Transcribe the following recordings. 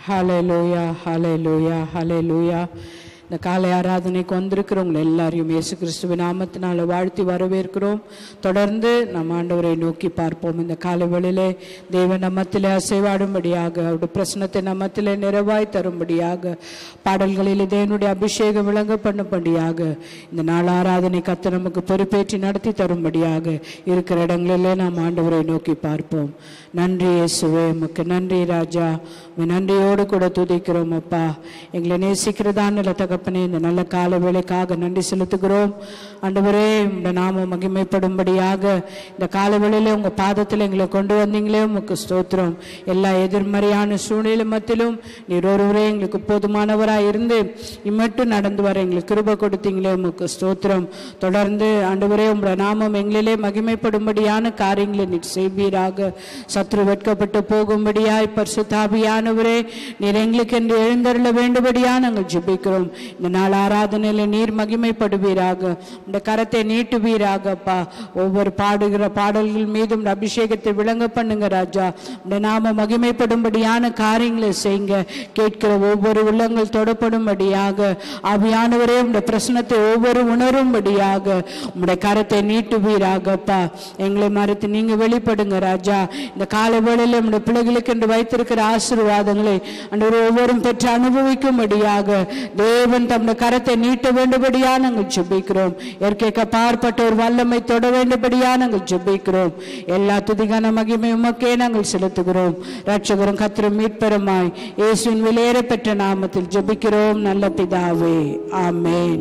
ஹalleluya ஹalleluya ஹalleluya இந்த காலை ஆராதனைக்கு வந்திருக்கிறவங்க எல்லாரையும் இயேசு கிறிஸ்துவின் நாமத்தினால வாழ்த்தி வரவேற்கிறோம் தொடர்ந்து நம்ம ஆண்டவரை நோக்கி பார்ப்போம் இந்த காலை வேளையிலே தேவன் நம்மத்திலே அசைவாடும்படியாக அவருடைய பிரசனத்தை நம்மத்திலே நிறைவாய் தரும்படியாக பாடல்களில் தேவனுடைய அபிஷேகம் விளங்க பண்ணும்படியாக இந்த நாள் ஆராதனை கத்த நமக்கு பொறுப்பேற்றி நடத்தி தரும்படியாக இருக்கிற இடங்களிலே நாம் ஆண்டவரை நோக்கி பார்ப்போம் நன்றி இயேசுவே உமக்கு நன்றி ராஜா உம்மை நன்றியோடு கூட துதிக்கிறோம் அப்பா எங்களை நேசிக்கிறதான நல்ல தகப்பனே இந்த நல்ல கால வேளைக்காக நன்றி செலுத்துகிறோம் ஆண்டவரே உங்க நாம மகிமைப்படும்படியாக இந்த கால வேளையில உங்க பாதத்தில் எங்களை கொண்டு வந்தீங்களே உமக்கு ஸ்தோத்திரம் எல்லா எதிர்மறையான சூழ்நிலை மத்தியிலும் நீர் ஒருவரே எங்களுக்கு போதுமானவராய் இருந்து இம்மட்டும் நடந்து வர எங்களுக்கு கிருபை கொடுத்தீங்களே உமக்கு ஸ்தோத்திரம் தொடர்ந்து ஆண்டவரே உங்களோட நாமம் எங்களிலே மகிமைப்படும்படியான காரியங்களை நீர் செய்வீராக சத்ரு வெட்கப்பட்டு போகும்படியாய் பரிசுத்தாபியானவரே நீர் எங்களுக்கு என்று எழுந்தருள வேண்டுபடியா நாங்கள் ஜெபிக்கிறோம் இந்த நாள் ஆராதனையில நீர் மகிமைப்படுவீராக இந்த கரத்தை நீட்டுவீராகப்பா ஒவ்வொரு பாடுகிற பாடல்கள் மீதும் இந்த அபிஷேகத்தை விளங்க பண்ணுங்க ராஜா இந்த நாம மகிமைப்படும்படியான காரியங்களை செய்யுங்க கேட்கிற ஒவ்வொரு உள்ளங்கள் தொடப்படும்படியாக ஆவியானவரே உடைய பிரசனத்தை ஒவ்வொரு உணரும்படியாக உம்முடைய கரத்தை நீட்டுவீராகப்பா எங்களை மறுத்து நீங்க வெளிப்படுங்க ராஜா இந்த கால வேளையில நம்முடைய பிள்ளைகளுக்கு என்று வைத்திருக்கிற ஆசீர்வாதங்களை அன்று ஒவ்வொரும் பெற்று அனுபவிக்கும்படியாக தேவன் தம்முடைய கரத்தை நீட்ட வேண்டுபடியா நாங்கள் ஜெபிக்கிறோம் இயற்கைக்கு பார்ப்பட்ட ஒரு வல்லமை தொட வேண்டுபடியா நாங்கள் ஜெபிக்கிறோம் எல்லா துதிகான மகிமை உமக்கே நாங்கள் செலுத்துகிறோம் ரட்சகரும் கத்திரம் மீட்பெருமாய் இயேசுவின் வெளியேற பெற்ற நாமத்தில் ஜெபிக்கிறோம் நல்ல பிதாவே ஆமென்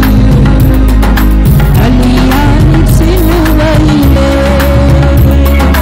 அலியானின் சிலுவையிலே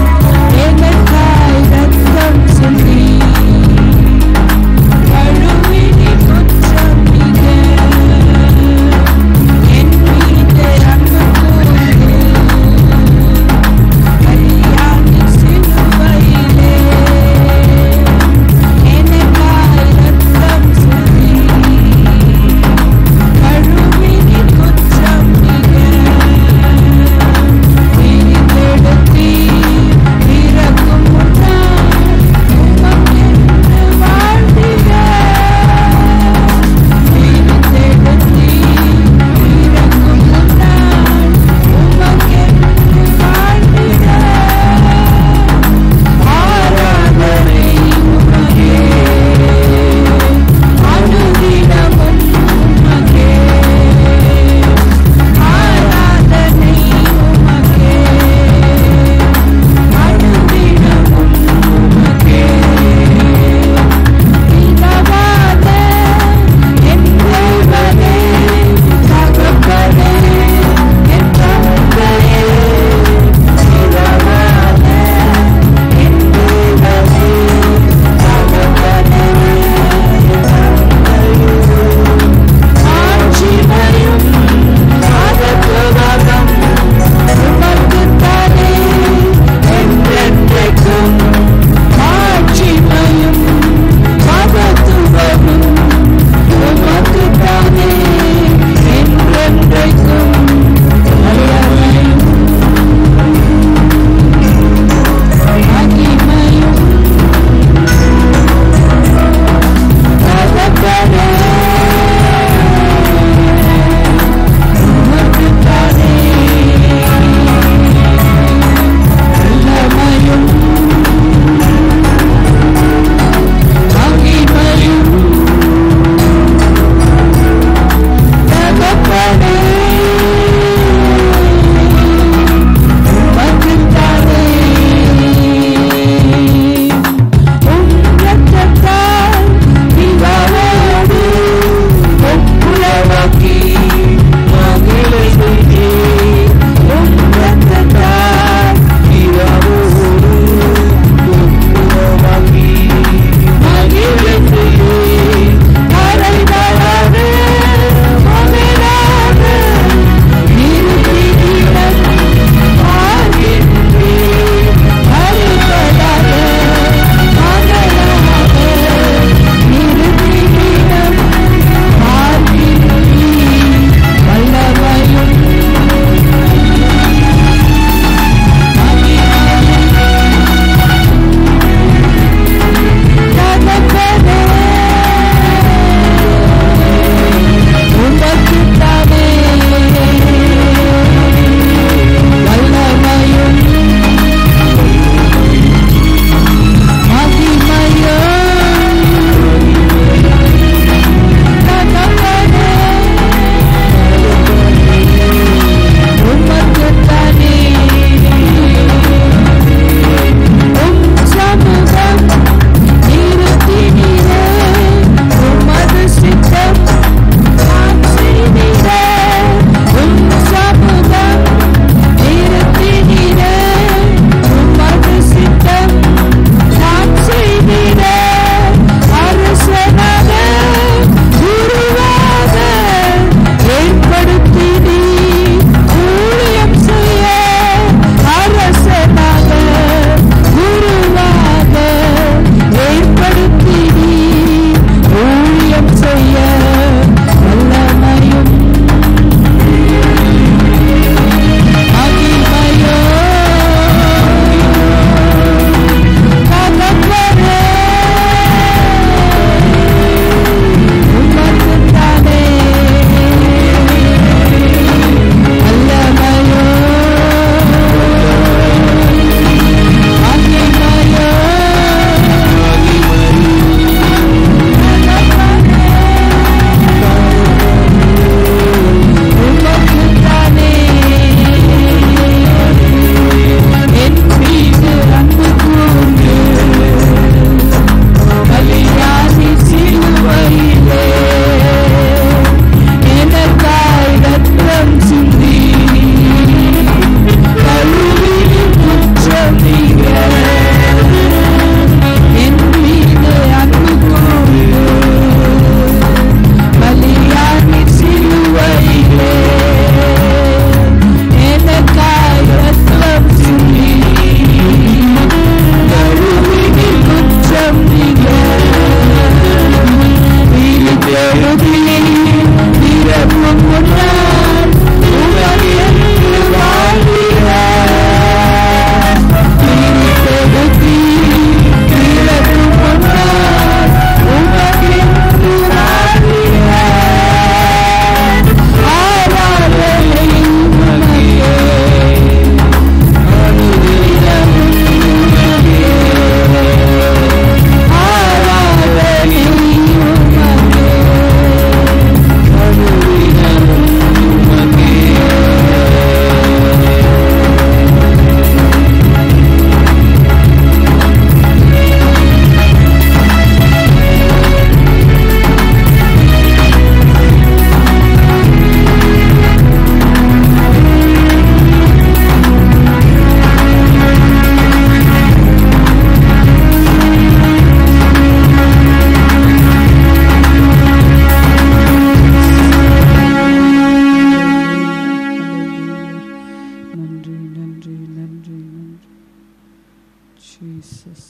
Jesus.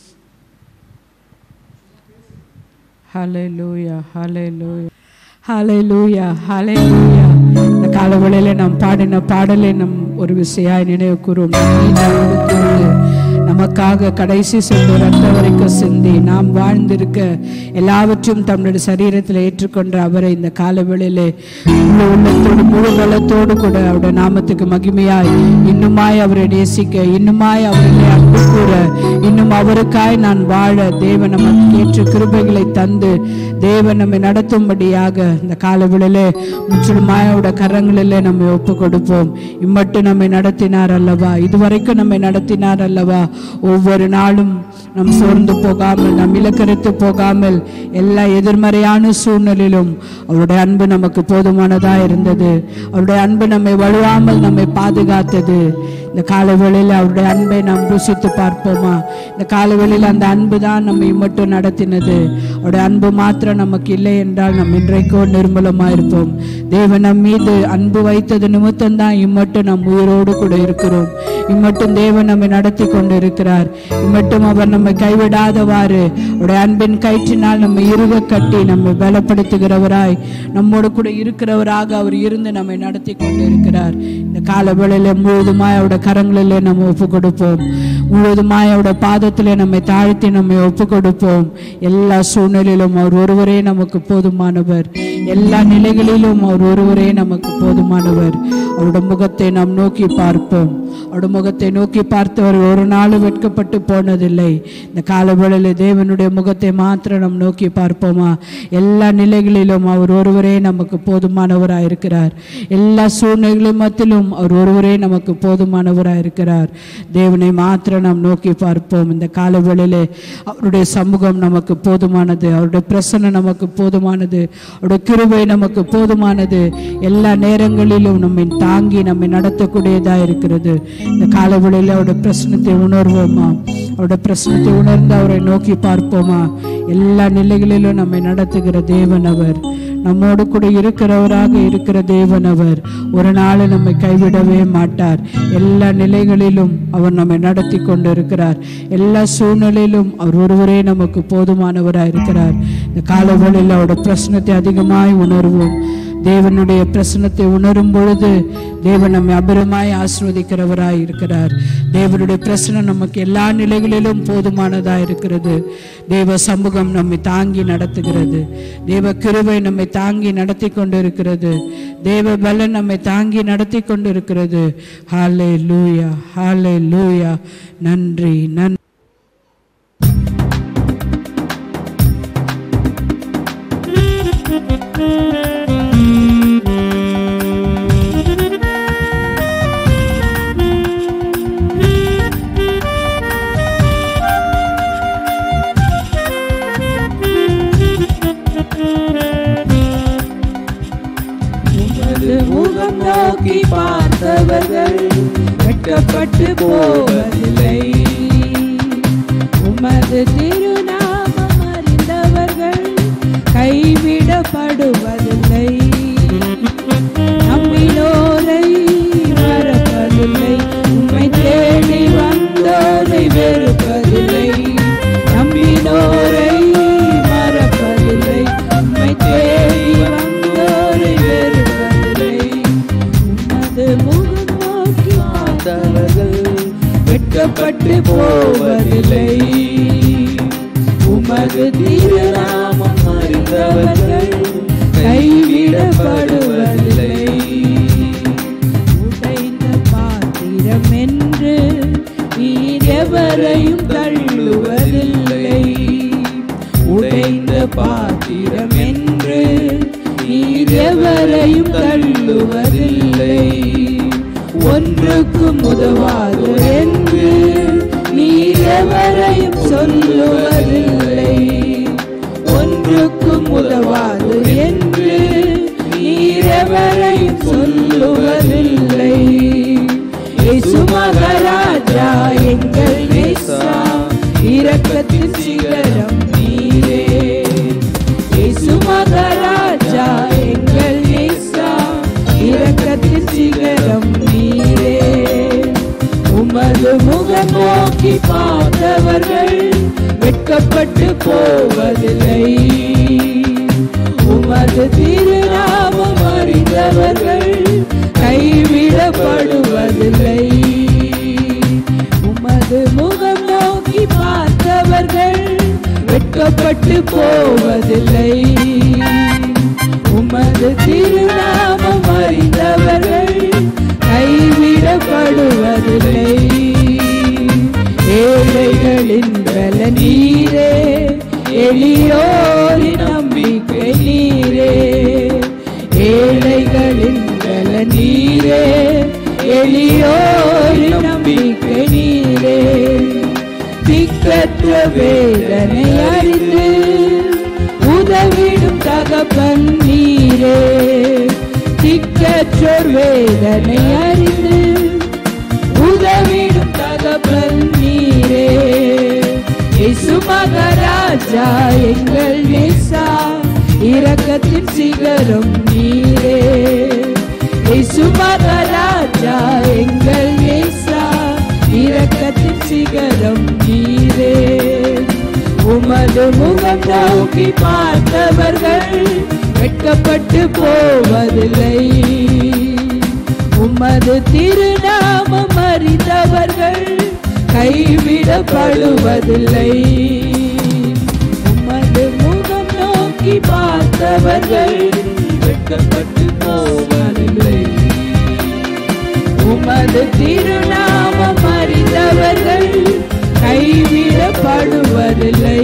Hallelujah, hallelujah. ஹalleluya ஹalleluya இந்த காலவெளியில நாம் பாடின பாடலை நம் ஒரு விசையாய் நினைவு கூறும் நமக்காக கடைசி சொந்த ரத்த வரைக்கும் சிந்தி நாம் வாழ்ந்திருக்க எல்லாவற்றையும் தம்முடைய சரீரத்தில் ஏற்றுக்கொண்ட அவரை இந்த காலவெளியிலே முழு உள்ளத்தோடு முழு பலத்தோடு கூட அவருடைய நாமத்துக்கு மகிமையாய் இன்னுமாய் அவரை நேசிக்க இன்னுமாய் அவரை அன்பு கூற இன்னும் அவருக்காய் நான் வாழ தேவன் நமக்கு ஏற்ற கிருபைகளை தந்து தேவன் நம்மை நடத்தும்படியாக இந்த காலவெளியிலே முற்றிலுமாய் அவருடைய கரங்களிலே நம்மை ஒப்பு கொடுப்போம் இம்மட்டும் நம்மை நடத்தினார் அல்லவா இதுவரைக்கும் நம்மை நடத்தினார் அல்லவா ஒவ்வொரு நாளும் நம் சோர்ந்து போகாமல் நம் இலக்கரித்து போகாமல் எல்லா எதிர்மறையான சூழ்நிலையிலும் அவருடைய அன்பு நமக்கு போதுமானதா இருந்தது அவருடைய அன்பு நம்மை வலுவாமல் நம்மை பாதுகாத்தது இந்த காலவேளையில் அவருடைய அன்பை நாம் ருசித்து பார்ப்போமா இந்த காலவேளையில் அந்த அன்பு தான் நம்மை மட்டும் நடத்தினது அவருடைய அன்பு மாத்திரம் நமக்கு இல்லை என்றால் நம் இன்றைக்கோ நிர்மூலமா இருப்போம் தேவன் நம் மீது அன்பு வைத்தது நிமித்தம் தான் இம்மட்டும் நம் உயிரோடு கூட இருக்கிறோம் இம்மட்டும் தேவன் நம்மை நடத்தி கொண்டு இருக்கிறார் இம்மட்டும் அவர் நம்மை கைவிடாதவாறு அவருடைய அன்பின் கயிற்றினால் நம்மை இறுக கட்டி நம்மை பலப்படுத்துகிறவராய் நம்மோடு கூட இருக்கிறவராக அவர் இருந்து நம்மை நடத்தி கொண்டு இருக்கிறார் இந்த காலவேளையில முழுவதுமாய் அவருடைய கரங்களிலே நம்ம ஒப்பு கொடுப்போம் முழுவதுமாய் அவருடைய பாதத்திலே நம்மை தாழ்த்தி நம்மை ஒப்பு கொடுப்போம் எல்லா சூழ்நிலையிலும் அவர் ஒருவரே நமக்கு போதுமானவர் எல்லா நிலைகளிலும் அவர் ஒருவரே நமக்கு போதுமானவர் அவருடைய முகத்தை நாம் நோக்கி பார்ப்போம் அவருடைய முகத்தை நோக்கி பார்த்தவர் ஒரு நாளும் வெட்கப்பட்டு போனதில்லை இந்த காலவேளையில் தேவனுடைய முகத்தை மாத்திரம் நாம் நோக்கி பார்ப்போமா எல்லா நிலைகளிலும் அவர் ஒருவரே நமக்கு போதுமானவராக இருக்கிறார் எல்லா சூழ்நிலைகளின் மத்தியிலும் அவர் ஒருவரே நமக்கு போதுமானவராக இருக்கிறார் தேவனை மாத்திரம் நாம் நோக்கி பார்ப்போம் இந்த காலவேளையிலே அவருடைய சமூகம் நமக்கு போதுமானது அவருடைய பிரசன்னம் நமக்கு போதுமானது அவருடைய கிருபை நமக்கு போதுமானது எல்லா நேரங்களிலும் நம்மை தாங்கி நம்மை நடத்தக்கூடியதா இருக்கிறது இந்த காலவெளியில் அவருடைய பிரச்சனத்தை உணர்வோமா அவருடைய பிரச்சனத்தை உணர்ந்து அவரை நோக்கி பார்ப்போமா எல்லா நிலைகளிலும் நம்மை நடத்துகிற தேவன் அவர் நம்மோடு கூட இருக்கிறவராக இருக்கிற தேவன் அவர் ஒரு நாள் நம்மை கைவிடவே மாட்டார் எல்லா நிலைகளிலும் அவர் நம்மை நடத்தி கொண்டு இருக்கிறார் எல்லா சூழ்நிலையிலும் அவர் ஒருவரே நமக்கு போதுமானவராக இருக்கிறார் இந்த காலவெளியில் அவருடைய பிரச்சனத்தை அதிகமாய் உணர்வோம் தேவனுடைய பிரசனத்தை உணரும் பொழுது தேவன் நம்மை அபரமாய் ஆஸ்வதிக்கிறவராய் இருக்கிறார் தேவனுடைய பிரசனம் நமக்கு எல்லா நிலைகளிலும் போதுமானதா இருக்கிறது தேவ சமூகம் நம்மை தாங்கி நடத்துகிறது தேவ கிருபை நம்மை தாங்கி நடத்தி கொண்டு இருக்கிறது தேவ பலன் நம்மை தாங்கி நடத்தி கொண்டு இருக்கிறது ஹாலே லூயா ஹாலே லூயா நன்றி நன்றி உமது முகம் நோக்கி பார்த்தவர்கள் வெட்கப்பட்டு போவதில்லை உமது திருநாமம் அறிந்தவர்கள் கைவிடப்படுவதில்லை நம்பினோரை மறப்பதில்லை உம்மை தேடி வந்தோரை வெறுப்பதில்லை நம்பினோரை மறப்பதில்லை உம்மை தேடி வந்தோரை வெறுப்பதில்லை உமது முகம் நோக்கி பார்த்தவர்கள் வெட்கப்பட்டு போவதில்லை உமது திருநாமம் அறிந்தவர்கள் கைவிடப்படுவதில்லை உடைந்த பாத்திரம் என்று நீர் எவரையும் தள்ளுவதில்லை உடைந்த பாத்திரம் என்று நீர் எவரையும் தள்ளுவதில்லை ஒன்றுக்கும் உதவாது என்று நீர் எவரையும் சொல்லுவதில்லை ஒன்றுக்கும் உதவாது என்று நீர் எவரையும் சொல்லுவதில்லை இயேசு மகாராஜா எங்கள் நேசா இரக்கத்தின் சிகரம் நீரே இயேசு மகாராஜா எங்கள் நேசா இரக்கத்தின் சிகரம் நீரே உமது முகம் நோக்கி பார்த்த மறிந்தவர்கள் வெட்கப்பட்டு போவதில்லை உமது திருநாமம் அறிந்தவர்கள் கைவிடப்படுவதில்லை உமது முகம் நோக்கி பார்த்தவர்கள் வெட்கப்பட்டு போவதில்லை உமது திருநாமம் அறிந்தவர்கள் கைவிடப்படுவதில்லை ஏழைகளின் பல நீரே எளியோரின் நம்பிக்கை நீரே ஏழைகளின் பல நீரே எளியோரின் நம்பிக்கை நீரே திக்கற்ற வேதனை அறிந்து உதவிடும் தகப்பன் நீரே திக்கற்றோர் வேதனை அறிந்து உதவிடும் தகப்பன் நீரே இயேசு மகராஜா எங்கள் நேசா இரக்கத்தின் சிகரம் நீரே இயேசு மகராஜா எங்கள் நேசா இரக்கத்தின் சிகரம் நீரே உமது முகம் நோக்கி பார்த்தவர்கள் வெட்கப்பட்டு போவதில்லை உமது திருநாமம் அறிந்தவர்கள் கைவிடப்படுவதில்லை உமது முகம் நோக்கி பார்த்தவர்கள் வெட்கப்பட்டு போவதில்லை உமது திருநாமம் அறிந்தவர்கள் கைவிடப்படுவதில்லை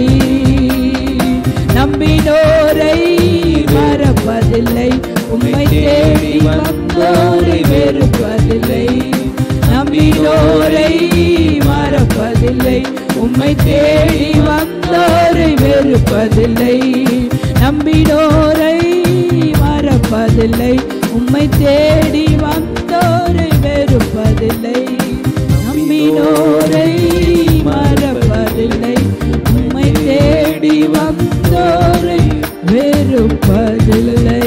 நம்பினோரை மறப்பதில்லை உம்மை தேடி வந்தோரை வெறுப்பதில்லை நம்பினோரை மறப்பதில்லை உம்மை தேடி வந்தோரை வெறுப்பதில்லை நம்பினோரை மறப்பதில்லை உம்மை தேடி வந்தோரை வெறுப்பதில்லை நம்பினோரை மறப்பதில்லை உம்மை தேடி வந்தோரை வெறுப்பதில்லை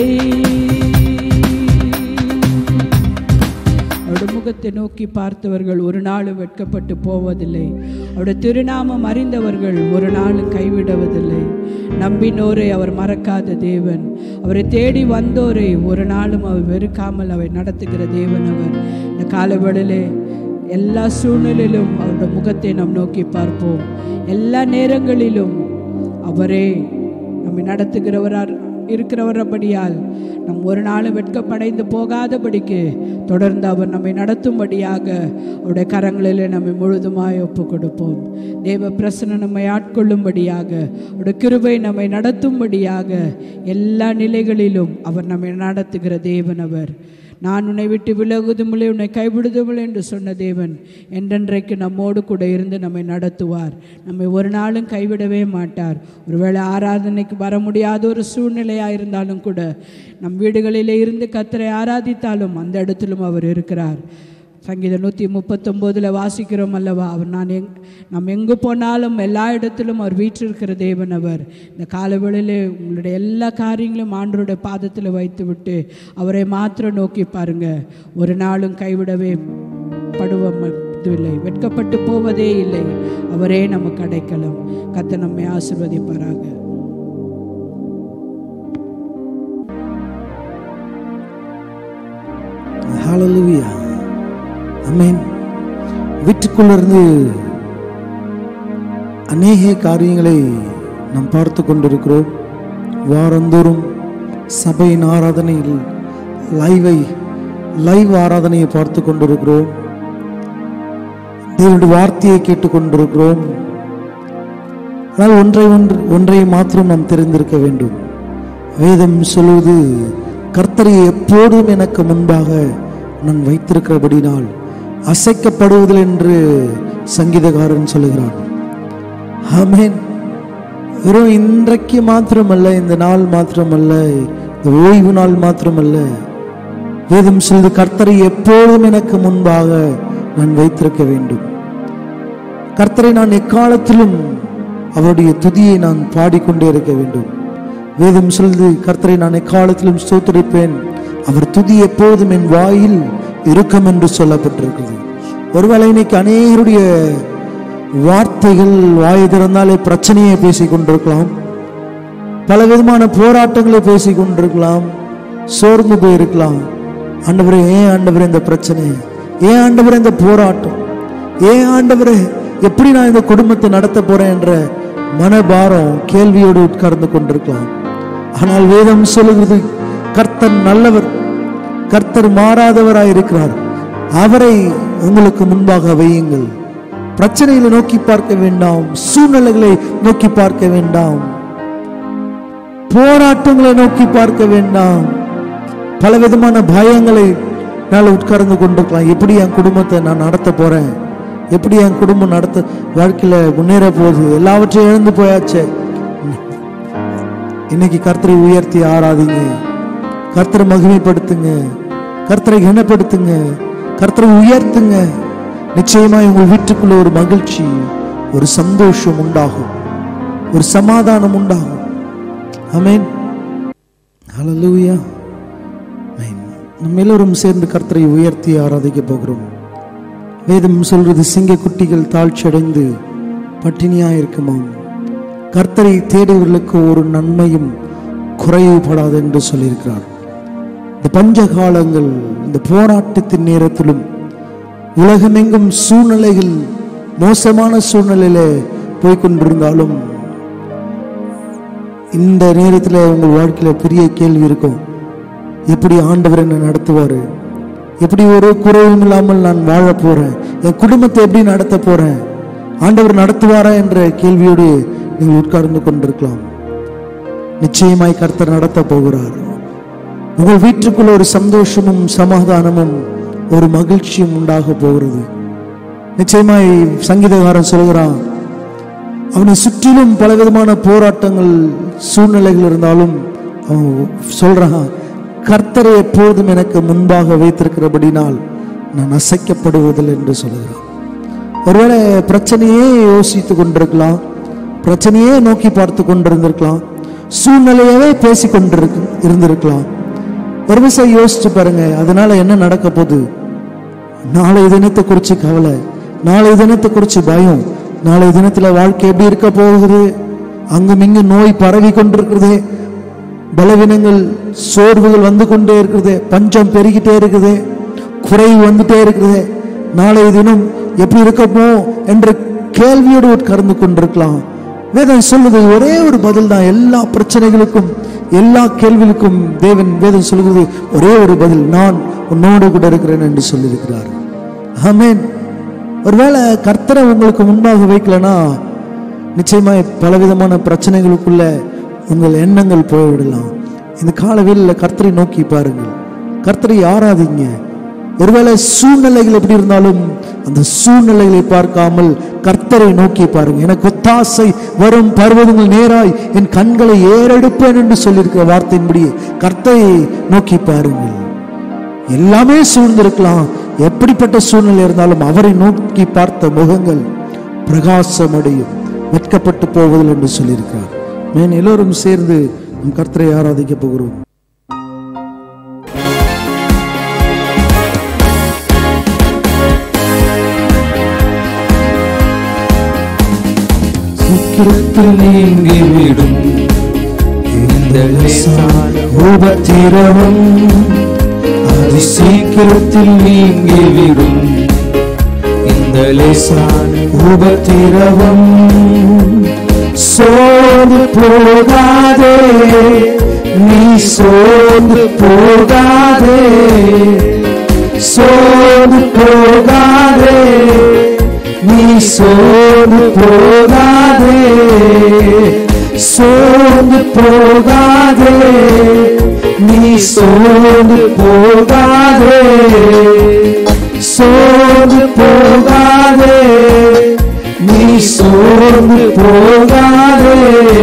அவருடைய முகத்தை நோக்கி பார்த்தவர்கள் ஒரு நாளும் வெட்கப்பட்டு போவதில்லை அவருடைய திருநாமம் அறிந்தவர்கள் ஒரு நாளும் கைவிடுவதில்லை நம்பினோரை அவர் மறக்காத தேவன் அவரை தேடி வந்தோரை ஒரு நாளும் அவர் வெறுக்காமல் அவர் நடத்துகிற தேவன் அவர் இந்த காலவெளியிலே எல்லா சூழ்நிலையிலும் அவருடைய முகத்தை நாம் நோக்கி பார்ப்போம் எல்லா நேரங்களிலும் அவரே நம்மை நடத்துகிறவரார் இருக்கிறவரபடியால் நம் ஒரு நாளும் வெட்கப்படைந்து போகாதபடிக்கு தொடர்ந்து அவர் நம்மை நடத்தும்படியாக அவருடைய கரங்களிலே நம்மை முழுதுமாய் ஒப்பு கொடுப்போம் தேவ பிரசன நம்மை ஆட்கொள்ளும்படியாக அவருடைய கிருபை நம்மை நடத்தும்படியாக எல்லா நிலைகளிலும் அவர் நம்மை நடத்துகிற தேவன் அவர் நான் உன்னை விட்டு விலகுதுமில்லை உன்னை கைவிடுதுமில்லை என்று சொன்ன தேவன் என்றென்றைக்கு நம்மோடு கூட இருந்து நம்மை நடத்துவார் நம்மை ஒரு நாளும் கைவிடவே மாட்டார் ஒருவேளை ஆராதனைக்கு வர முடியாத ஒரு சூழ்நிலையாக இருந்தாலும் கூட நம் வீடுகளிலே இருந்து கத்தரை ஆராதித்தாலும் அந்த இடத்திலும் அவர் இருக்கிறார் சங்கீதம் நூற்றி முப்பத்தொம்போதில் வாசிக்கிறோம் அல்லவா அவர் நான் எங் நாம் எங்கு போனாலும் எல்லா இடத்திலும் அவர் வீற்றிருக்கிற தேவன் அவர் இந்த காலவேளையிலே உங்களுடைய எல்லா காரியங்களும் ஆண்டவருடைய பாதத்தில் வைத்து விட்டு அவரை மாத்திரம் நோக்கி பாருங்க ஒரு நாளும் கைவிடவே படுவதில்லை வெட்கப்பட்டு போவதே இல்லை அவரே நமக்கு அடைக்கலம் கத்த நம்மை ஆசிர்வதிப்பாராக ஹalleluya ஆமென் வீட்டுக்குள்ளிருந்து அநேக காரியங்களை நாம் பார்த்து கொண்டிருக்கிறோம் வாரந்தோறும் சபையின் ஆராதனையில் லைவை லைவ் ஆராதனையை பார்த்து கொண்டிருக்கிறோம் தேவனுடைய வார்த்தையை கேட்டுக்கொண்டிருக்கிறோம் ஆனால் ஒன்றை ஒன்று ஒன்றை மாத்திரம் நாம் தெரிந்திருக்க வேண்டும் வேதம் சொல்வது கர்த்தரை எப்போதும் எனக்கு முன்பாக நான் வைத்திருக்கிறபடினால் அசைக்கப்படுவதில் என்று சங்கீதக்காரன் சொல்லுகிறான் ஆமென் வெறும் இன்றைக்கு மாத்திரமல்ல இந்த நாள் மாத்திரமல்ல இந்த ஓய்வு நாள் மாத்திரமல்ல வேதம் சொல்வது கர்த்தரை எப்போதும் எனக்கு முன்பாக நான் வைத்திருக்க வேண்டும் கர்த்தரை நான் எக்காலத்திலும் அவருடைய துதியை நான் பாடிக்கொண்டே இருக்க வேண்டும் வேதம் சொல்வது கர்த்தரை நான் எக்காலத்திலும் ஸ்தோத்தரிப்பேன் அவர் துதி எப்போதும் என் வாயில் இருக்கும் என்று சொல்லப்பட்டிருக்குது ஒருவேளை இன்னைக்கு அநேகருடைய வார்த்தைகள் வாய் திறந்தாலே பிரச்சனையை பேசிக் கொண்டிருக்கலாம் பல விதமான போராட்டங்களை பேசிக் கொண்டிருக்கலாம் சோர்ந்து போயிருக்கலாம் ஆண்டவரே ஏன் ஆண்டவரே இந்த பிரச்சனை ஏன் ஆண்டவரே இந்த போராட்டம் ஏன் ஆண்டவரே எப்படி நான் இந்த குடும்பத்தை நடத்த போறேன் என்ற மனபாரம் கேள்வியோடு உட்கார்ந்து கொண்டிருக்கலாம் ஆனால் வேதம் சொல்லுகிறது கர்த்தர் நல்லவர் கர்த்தர் மாறாதவராய் இருக்கிறார் அவரை உங்களுக்கு முன்பாக வையுங்கள் பிரச்சனைகளை நோக்கி பார்க்க வேண்டாம் சூழ்நிலைகளை நோக்கி பார்க்க வேண்டாம் போராட்டங்களை நோக்கி பார்க்க வேண்டாம் பல விதமான பயங்களை நான் உட்கார்ந்து கொண்டிருக்கலாம் எப்படி என் குடும்பத்தை நான் நடத்த போறேன் எப்படி என் குடும்பம் நடத்த வாழ்க்கையில முன்னேற போகுது எல்லாவற்றையும் இழந்து போயாச்சே இன்னைக்கு கர்த்தரை உயர்த்தி ஆராதிங்க கர்த்தரை மகிமைப்படுத்துங்க கர்த்தரை கனப்படுத்துங்க கர்த்தரை உயர்த்துங்க நிச்சயமா உங்கள் வீட்டுக்குள்ள ஒரு மகிழ்ச்சி ஒரு சந்தோஷம் உண்டாகும் ஒரு சமாதானம் உண்டாகும் ஆமென் ஹalleluya ஆமென் நம்ம எல்லோரும் சேர்ந்து கர்த்தரை உயர்த்தி ஆராதிக்க போகிறோம் வேதம் சொல்றது சிங்க குட்டிகள் தாழ்ச்சியடைந்து பட்டினியா இருக்குமாம் கர்த்தரை தேடியவர்களுக்கு ஒரு நன்மையும் குறைவுபடாது என்று சொல்லியிருக்கிறார் இந்த பஞ்ச காலங்கள் இந்த போராட்டத்தின் நேரத்திலும் உலகமெங்கும் சூழ்நிலைகள் மோசமான சூழ்நிலையில போய்கொண்டிருந்தாலும் இந்த நேரத்தில் உங்கள் வாழ்க்கையில பெரிய கேள்வி இருக்கும் எப்படி ஆண்டவர் என்ன நடத்துவாரு எப்படி ஒரு குறைவும் இல்லாமல் நான் வாழ போறேன் என் குடும்பத்தை எப்படி நடத்த போறேன் ஆண்டவர் நடத்துவாரா என்ற கேள்வியோடு நீங்கள் உட்கார்ந்து கொண்டிருக்கலாம் நிச்சயமாய் கர்த்தர் நடத்த போகிறார் உங்கள் வீட்டுக்குள்ள ஒரு சந்தோஷமும் சமாதானமும் ஒரு மகிழ்ச்சியும் உண்டாக போகிறது நிச்சயமாய் சங்கீதகாரன் சொல்கிறான் அவனை சுற்றிலும் பலவிதமான போராட்டங்கள் சூழ்நிலைகள் இருந்தாலும் அவன் சொல்றான் கர்த்தரை எப்போதும் எனக்கு முன்பாக வைத்திருக்கிறபடினால் நான் அசைக்கப்படுவதில்லை என்று சொல்கிறான் ஒருவேளை பிரச்சனையே யோசித்து கொண்டிருக்கலாம் பிரச்சனையே நோக்கி பார்த்து கொண்டிருந்திருக்கலாம் சூழ்நிலையவே பேசி கொண்டிருக்கு இருந்திருக்கலாம் ஒரு விஷயம் யோசிச்சு பாருங்க அதனால என்ன நடக்க போகுது நாளை தினத்தை குறித்து கவலை நாளை தினத்தை குறித்து பயம் நாளை தினத்துல வாழ்க்கை எப்படி இருக்க போகுது அங்கும் இங்கு நோய் பரவி கொண்டிருக்கிறதே பலவீனங்கள் சோர்வுகள் வந்து கொண்டே இருக்கிறது பஞ்சம் பெருகிட்டே இருக்குது குறைவு வந்துட்டே இருக்குது நாளைய தினம் எப்படி இருக்கமோ என்ற கேள்வியோடு உட்கார்ந்து கொண்டிருக்கலாம் வேதம் சொல்லுது ஒரே ஒரு பதில் தான் எல்லா பிரச்சனைகளுக்கும் எல்லா கேள்விகளுக்கும் தேவன் வேதம் சொல்லுகிறது ஒரே ஒரு பதில் நான் உன்னோடு கூட இருக்கிறேன் என்று சொல்லியிருக்கிறார் ஆமென் ஒருவேளை கர்த்தரை உங்களுக்கு முன்பாக வைக்கலனா நிச்சயமாய் பலவிதமான பிரச்சனைகளுக்குள்ள உங்கள் எண்ணங்கள் போய்விடலாம் இந்த காலவேளையில் கர்த்தரை நோக்கி பாருங்கள் கர்த்தரை ஆராதிங்க ஒருவேளை சூழ்நிலைகள் எப்படி இருந்தாலும் அந்த சூழ்நிலைகளை பார்க்காமல் கர்த்தரை நோக்கி பாருங்க எனக்கு ஒத்தாசை வரும் பர்வதங்கள் நேராய் என் கண்களை ஏறெடுப்பேன் என்று சொல்லியிருக்கிற வார்த்தையின்படி கர்த்தரை நோக்கி பாருங்கள் எல்லாமே சூழ்ந்திருக்கலாம் எப்படிப்பட்ட சூழ்நிலை இருந்தாலும் அவரை நோக்கி பார்த்த முகங்கள் பிரகாசமடையும் வெட்கப்பட்டு போவதில் என்று சொல்லியிருக்கிறார் மேன் எல்லோரும் சேர்ந்து நம் கர்த்தரை ஆராதிக்க போகிறோம் சீக்கிரத்தில் நீங்கிவிடும் இந்த லேசான உபத்திரவம் அது சீக்கிரத்தில் நீங்கிவிடும் இந்த லேசான உபத்திரவம் சோர்ந்து போகாதே நீ சோர்ந்து போகாதே சோர்ந்து போகாதே நீ சோர்ந்து போகாதே சோர்ந்து போகாதே நீ சோர்ந்து போகாதே சோர்ந்து போகாதே நீ சோர்ந்து போகாதே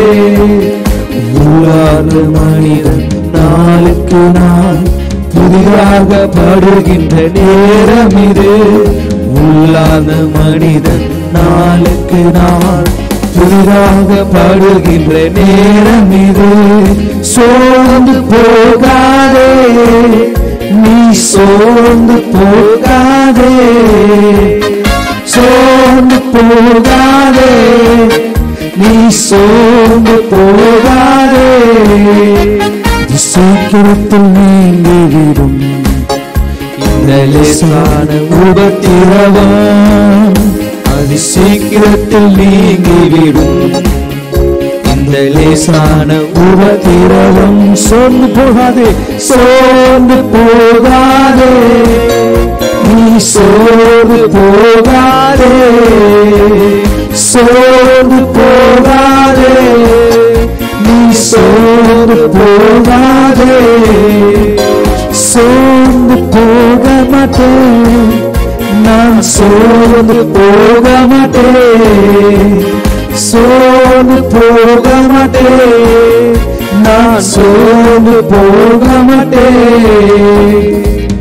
உள்ளாத மனிதன் நாளுக்கு நாள் புதிதாக படுகின்ற நேரம் இது உள்ளாத மனிதன் நாளுக்கு நாள் புதிதாக படுகின்ற நேரம் இது சோர்ந்து போகாதே நீ சோர்ந்து போகாதே சோர்ந்து போகாதே நீ சோர்ந்து போகாதே இது சீக்கிரத்தில் நீங்கிவிடும் இந்த லேசான உபத்திரவம் அது சீக்கிரத்தில் நீங்கிவிடும் இந்த லேசான உபத்திரவம் சோர்ந்து போகாதே சோர்ந்து போகாதே நீ சோர்ந்து போகாதே சோர்ந்து போகாதே நீ சோர்ந்து போகாதே சோர்ந்து போக மாட்டேன் நான் சோர்ந்து போக மாட்டேன் சோர்ந்து போக மாட்டேன் நான் சோர்ந்து போக மாட்டேன்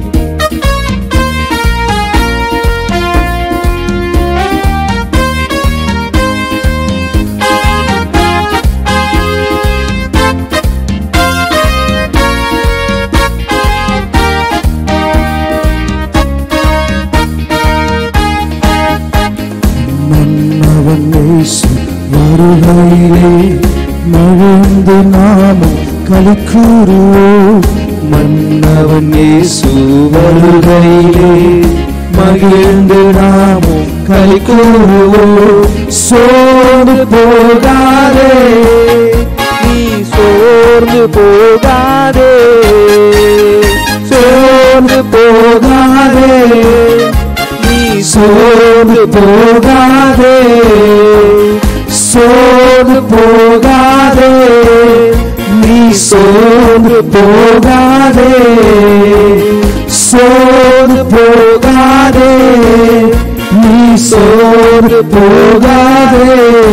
மன்னவன் இயேசு வருகையிலே மகிழ்ந்து நாமும் களி கூறுவோம் மன்னவன் இயேசு வருகையிலே மகிழ்ந்து நாமும் களி கூறுவோம் சோர்ந்து போகாதே நீ சோர்ந்து போகாதே சோர்ந்து போகாதே நீ சோர்ந்து போகாதே சோர்ந்து போகாதே நீ சோர்ந்து போகாதே சோர்ந்து போகாதே நீ சோர்ந்து போகாதே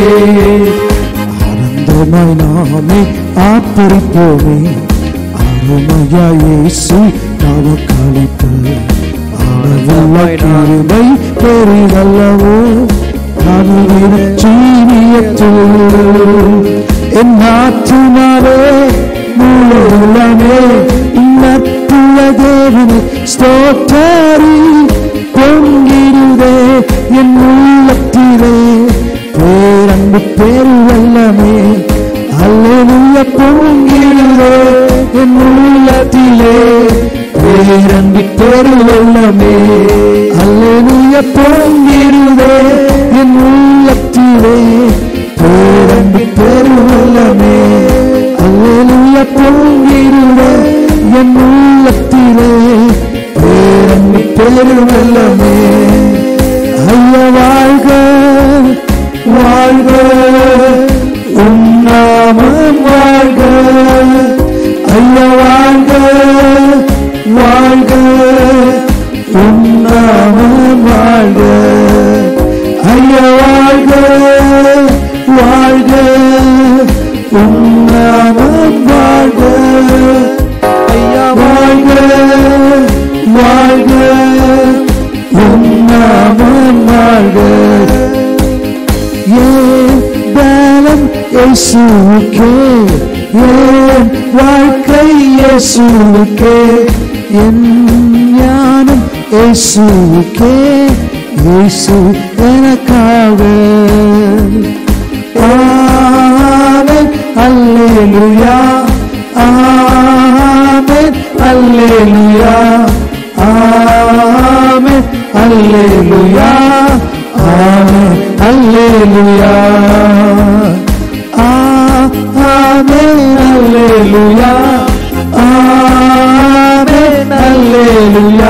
ஆனந்தமாய் நாமே ஆப்பரிப்போமே அருமையா இயேசு நமக்கு அளித்த ஆனந்தமுள்ள கிருபை பெரிதல்லவோ கருவின ஜீவியத்தில் என் ஆத்துமாவே முழுமே நற்புள்ள தேவனை ஸ்தோத்தரி பொங்கிடுதே என் உள்ளத்திலே பேரன்பு பெருவல்லமே அல்லேலூயா பொங்கிடுதே என் உள்ளத்திலே பேரன்பு பெருவல்லமே அல்லேலூயா பொங்கிடுதே என் உள்ளத்திலே பேரன்பு பெருவல்லமே அல்லேலூயா பொங்கிடுதே என் உள்ளத்திலே பேரன்பு பெருவல்லமே ஐயா வாழ்க வாழ்க உன்னாமம் வாழ்க ஐயா வாழ்க வாழ்க உன்னாமம் வாழ்க ஐயா வாழ்க வாழ்க உன்னாமம் வாழ்க ஐயா வாழ்க வாழ்க உன்னாமம் வாழ்க ஏன் பலம் இயேசுவுக்கே ஏன் வாழ்க்கை இயேசுவுக்கே என் ஞானம் இயேசுவுக்கே இயேசு எனக்காக ஆமென் அல்லேலூயா ஆமென் அல்லேலூயா ஆமென் அல்லேலூயா ஆமென் அல்லேலூயா ஆமென் அல்லேலூயா ஆமென் அல்லேலூயா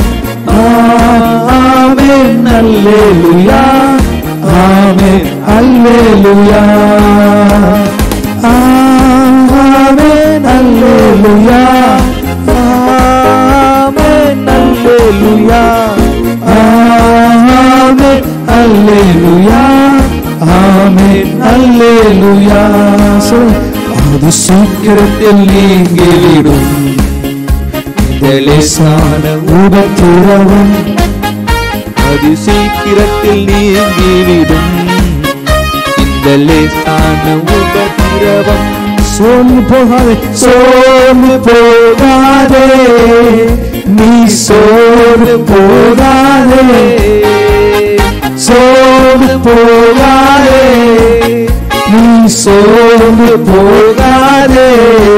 ஆமென் அல்லேலூயா ஆமென் அல்லேலூயா ஆமென் அல்லேலூயா ஆமென் அல்லேலூயா ஆமென் அல்லேலூயா ஆமென் அல்லேலூயா அது சீக்கிரத்தில் நீங்கிவிடும் இந்த லேசான உபத்திரவம் அது சீக்கிரத்தில் நீங்கிவிடும் இந்த லேசான உபத்திரவம் சோர்ந்து போகாதே சோர்ந்து போகாதே நீ சோர்ந்து போகாதே சோர்ந்து போகாதே நீ சோர்ந்து போகாதே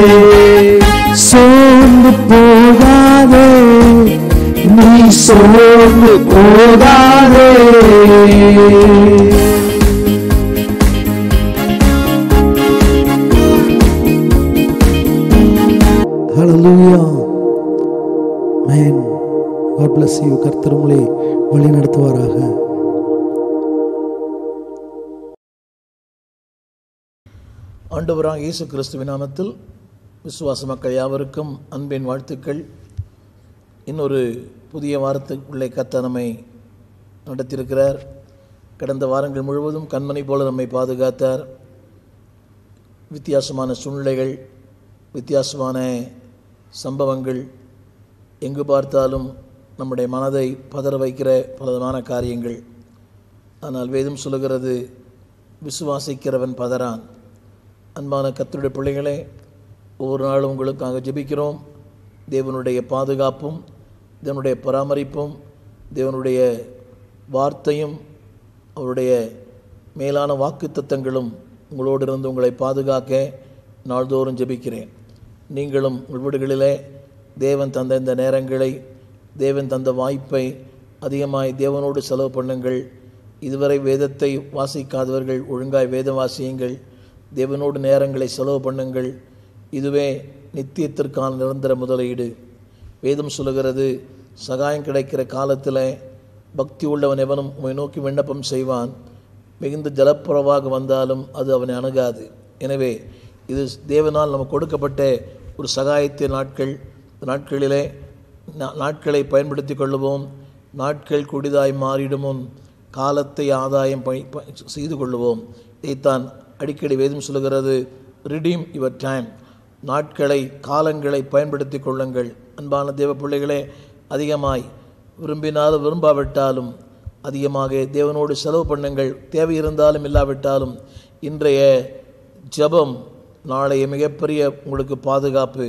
சோர்ந்து போகாதே நீ சோர்ந்து போகாதே Hallelujah. Man, God bless you. கர்த்தர் உங்களை வழி நடத்துவாராக ஆண்டவராக இயேசு கிறிஸ்துவின் நாமத்தில் விசுவாச மக்கள் யாவருக்கும் அன்பின் வாழ்த்துக்கள் இன்னொரு புதிய வாரத்துக்குள்ளே கத்த நம்மை நடத்தியிருக்கிறார் கடந்த வாரங்கள் முழுவதும் கண்மணி போல நம்மை பாதுகாத்தார் வித்தியாசமான சூழ்நிலைகள் வித்தியாசமான சம்பவங்கள் எங்கு பார்த்தாலும் நம்முடைய மனதை பதற வைக்கிற பலவிதமான காரியங்கள் ஆனால் வேதம் சொல்லுகிறது விசுவாசிக்கிறவன் பதறான் அன்பான கர்த்தருடைய பிள்ளைகளே ஒவ்வொரு நாளும் உங்களுக்காக ஜெபிக்கிறோம் தேவனுடைய பாதுகாப்பும் தேவனுடைய பராமரிப்பும் தேவனுடைய வார்த்தையும் அவருடைய மேலான வாக்குத்தத்தங்களும் உங்களோடு இருந்து உங்களை பாதுகாக்க நாள்தோறும் ஜெபிக்கிறேன் நீங்களும் உங்கள் வீடுகளிலே தேவன் தந்த இந்த நேரங்களை தேவன் தந்த வாய்ப்பை அதிகமாய் தேவனோடு செலவு பண்ணுங்கள் இதுவரை வேதத்தை வாசிக்காதவர்கள் ஒழுங்காய் வேதம் வாசியுங்கள் தேவனோடு நேரங்களை செலவு பண்ணுங்கள் இதுவே நித்தியத்திற்கான நிரந்தர முதலீடு வேதம் சொல்லுகிறது சகாயம் கிடைக்கிற காலத்தில் பக்தி உள்ளவன் எவனும் உம்மை நோக்கி விண்ணப்பம் செய்வான் மிகுந்த ஜலப்புறவாக வந்தாலும் அது அவனை அணுகாது எனவே இது தேவனால் நமக்கு கொடுக்கப்பட்ட ஒரு சகாயத்தின் நாட்கள் இந்த நாட்களிலே நா- நாட்களை பயன்படுத்தி கொள்ளுவோம் நாட்கள் குடிதாய் மாறிடும் முன் காலத்தை ஆதாயம் ப- ப- செய்து கொள்ளுவோம் இதைத்தான் அடிக்கடி வேதம் சொல்லுகிறது ரிடீம் யுவர் டைம் நாட்களை காலங்களை பயன்படுத்தி கொள்ளுங்கள் அன்பான தேவ பிள்ளைகளே அதிகமாய் விரும்பினாலும் விரும்பாவிட்டாலும் அதிகமாக தேவனோடு செலவு பண்ணுங்கள் தேவை இருந்தாலும் இல்லாவிட்டாலும் இன்றைய ஜெபம் நாளைய மிகப்பெரிய உங்களுக்கு பாதுகாப்பு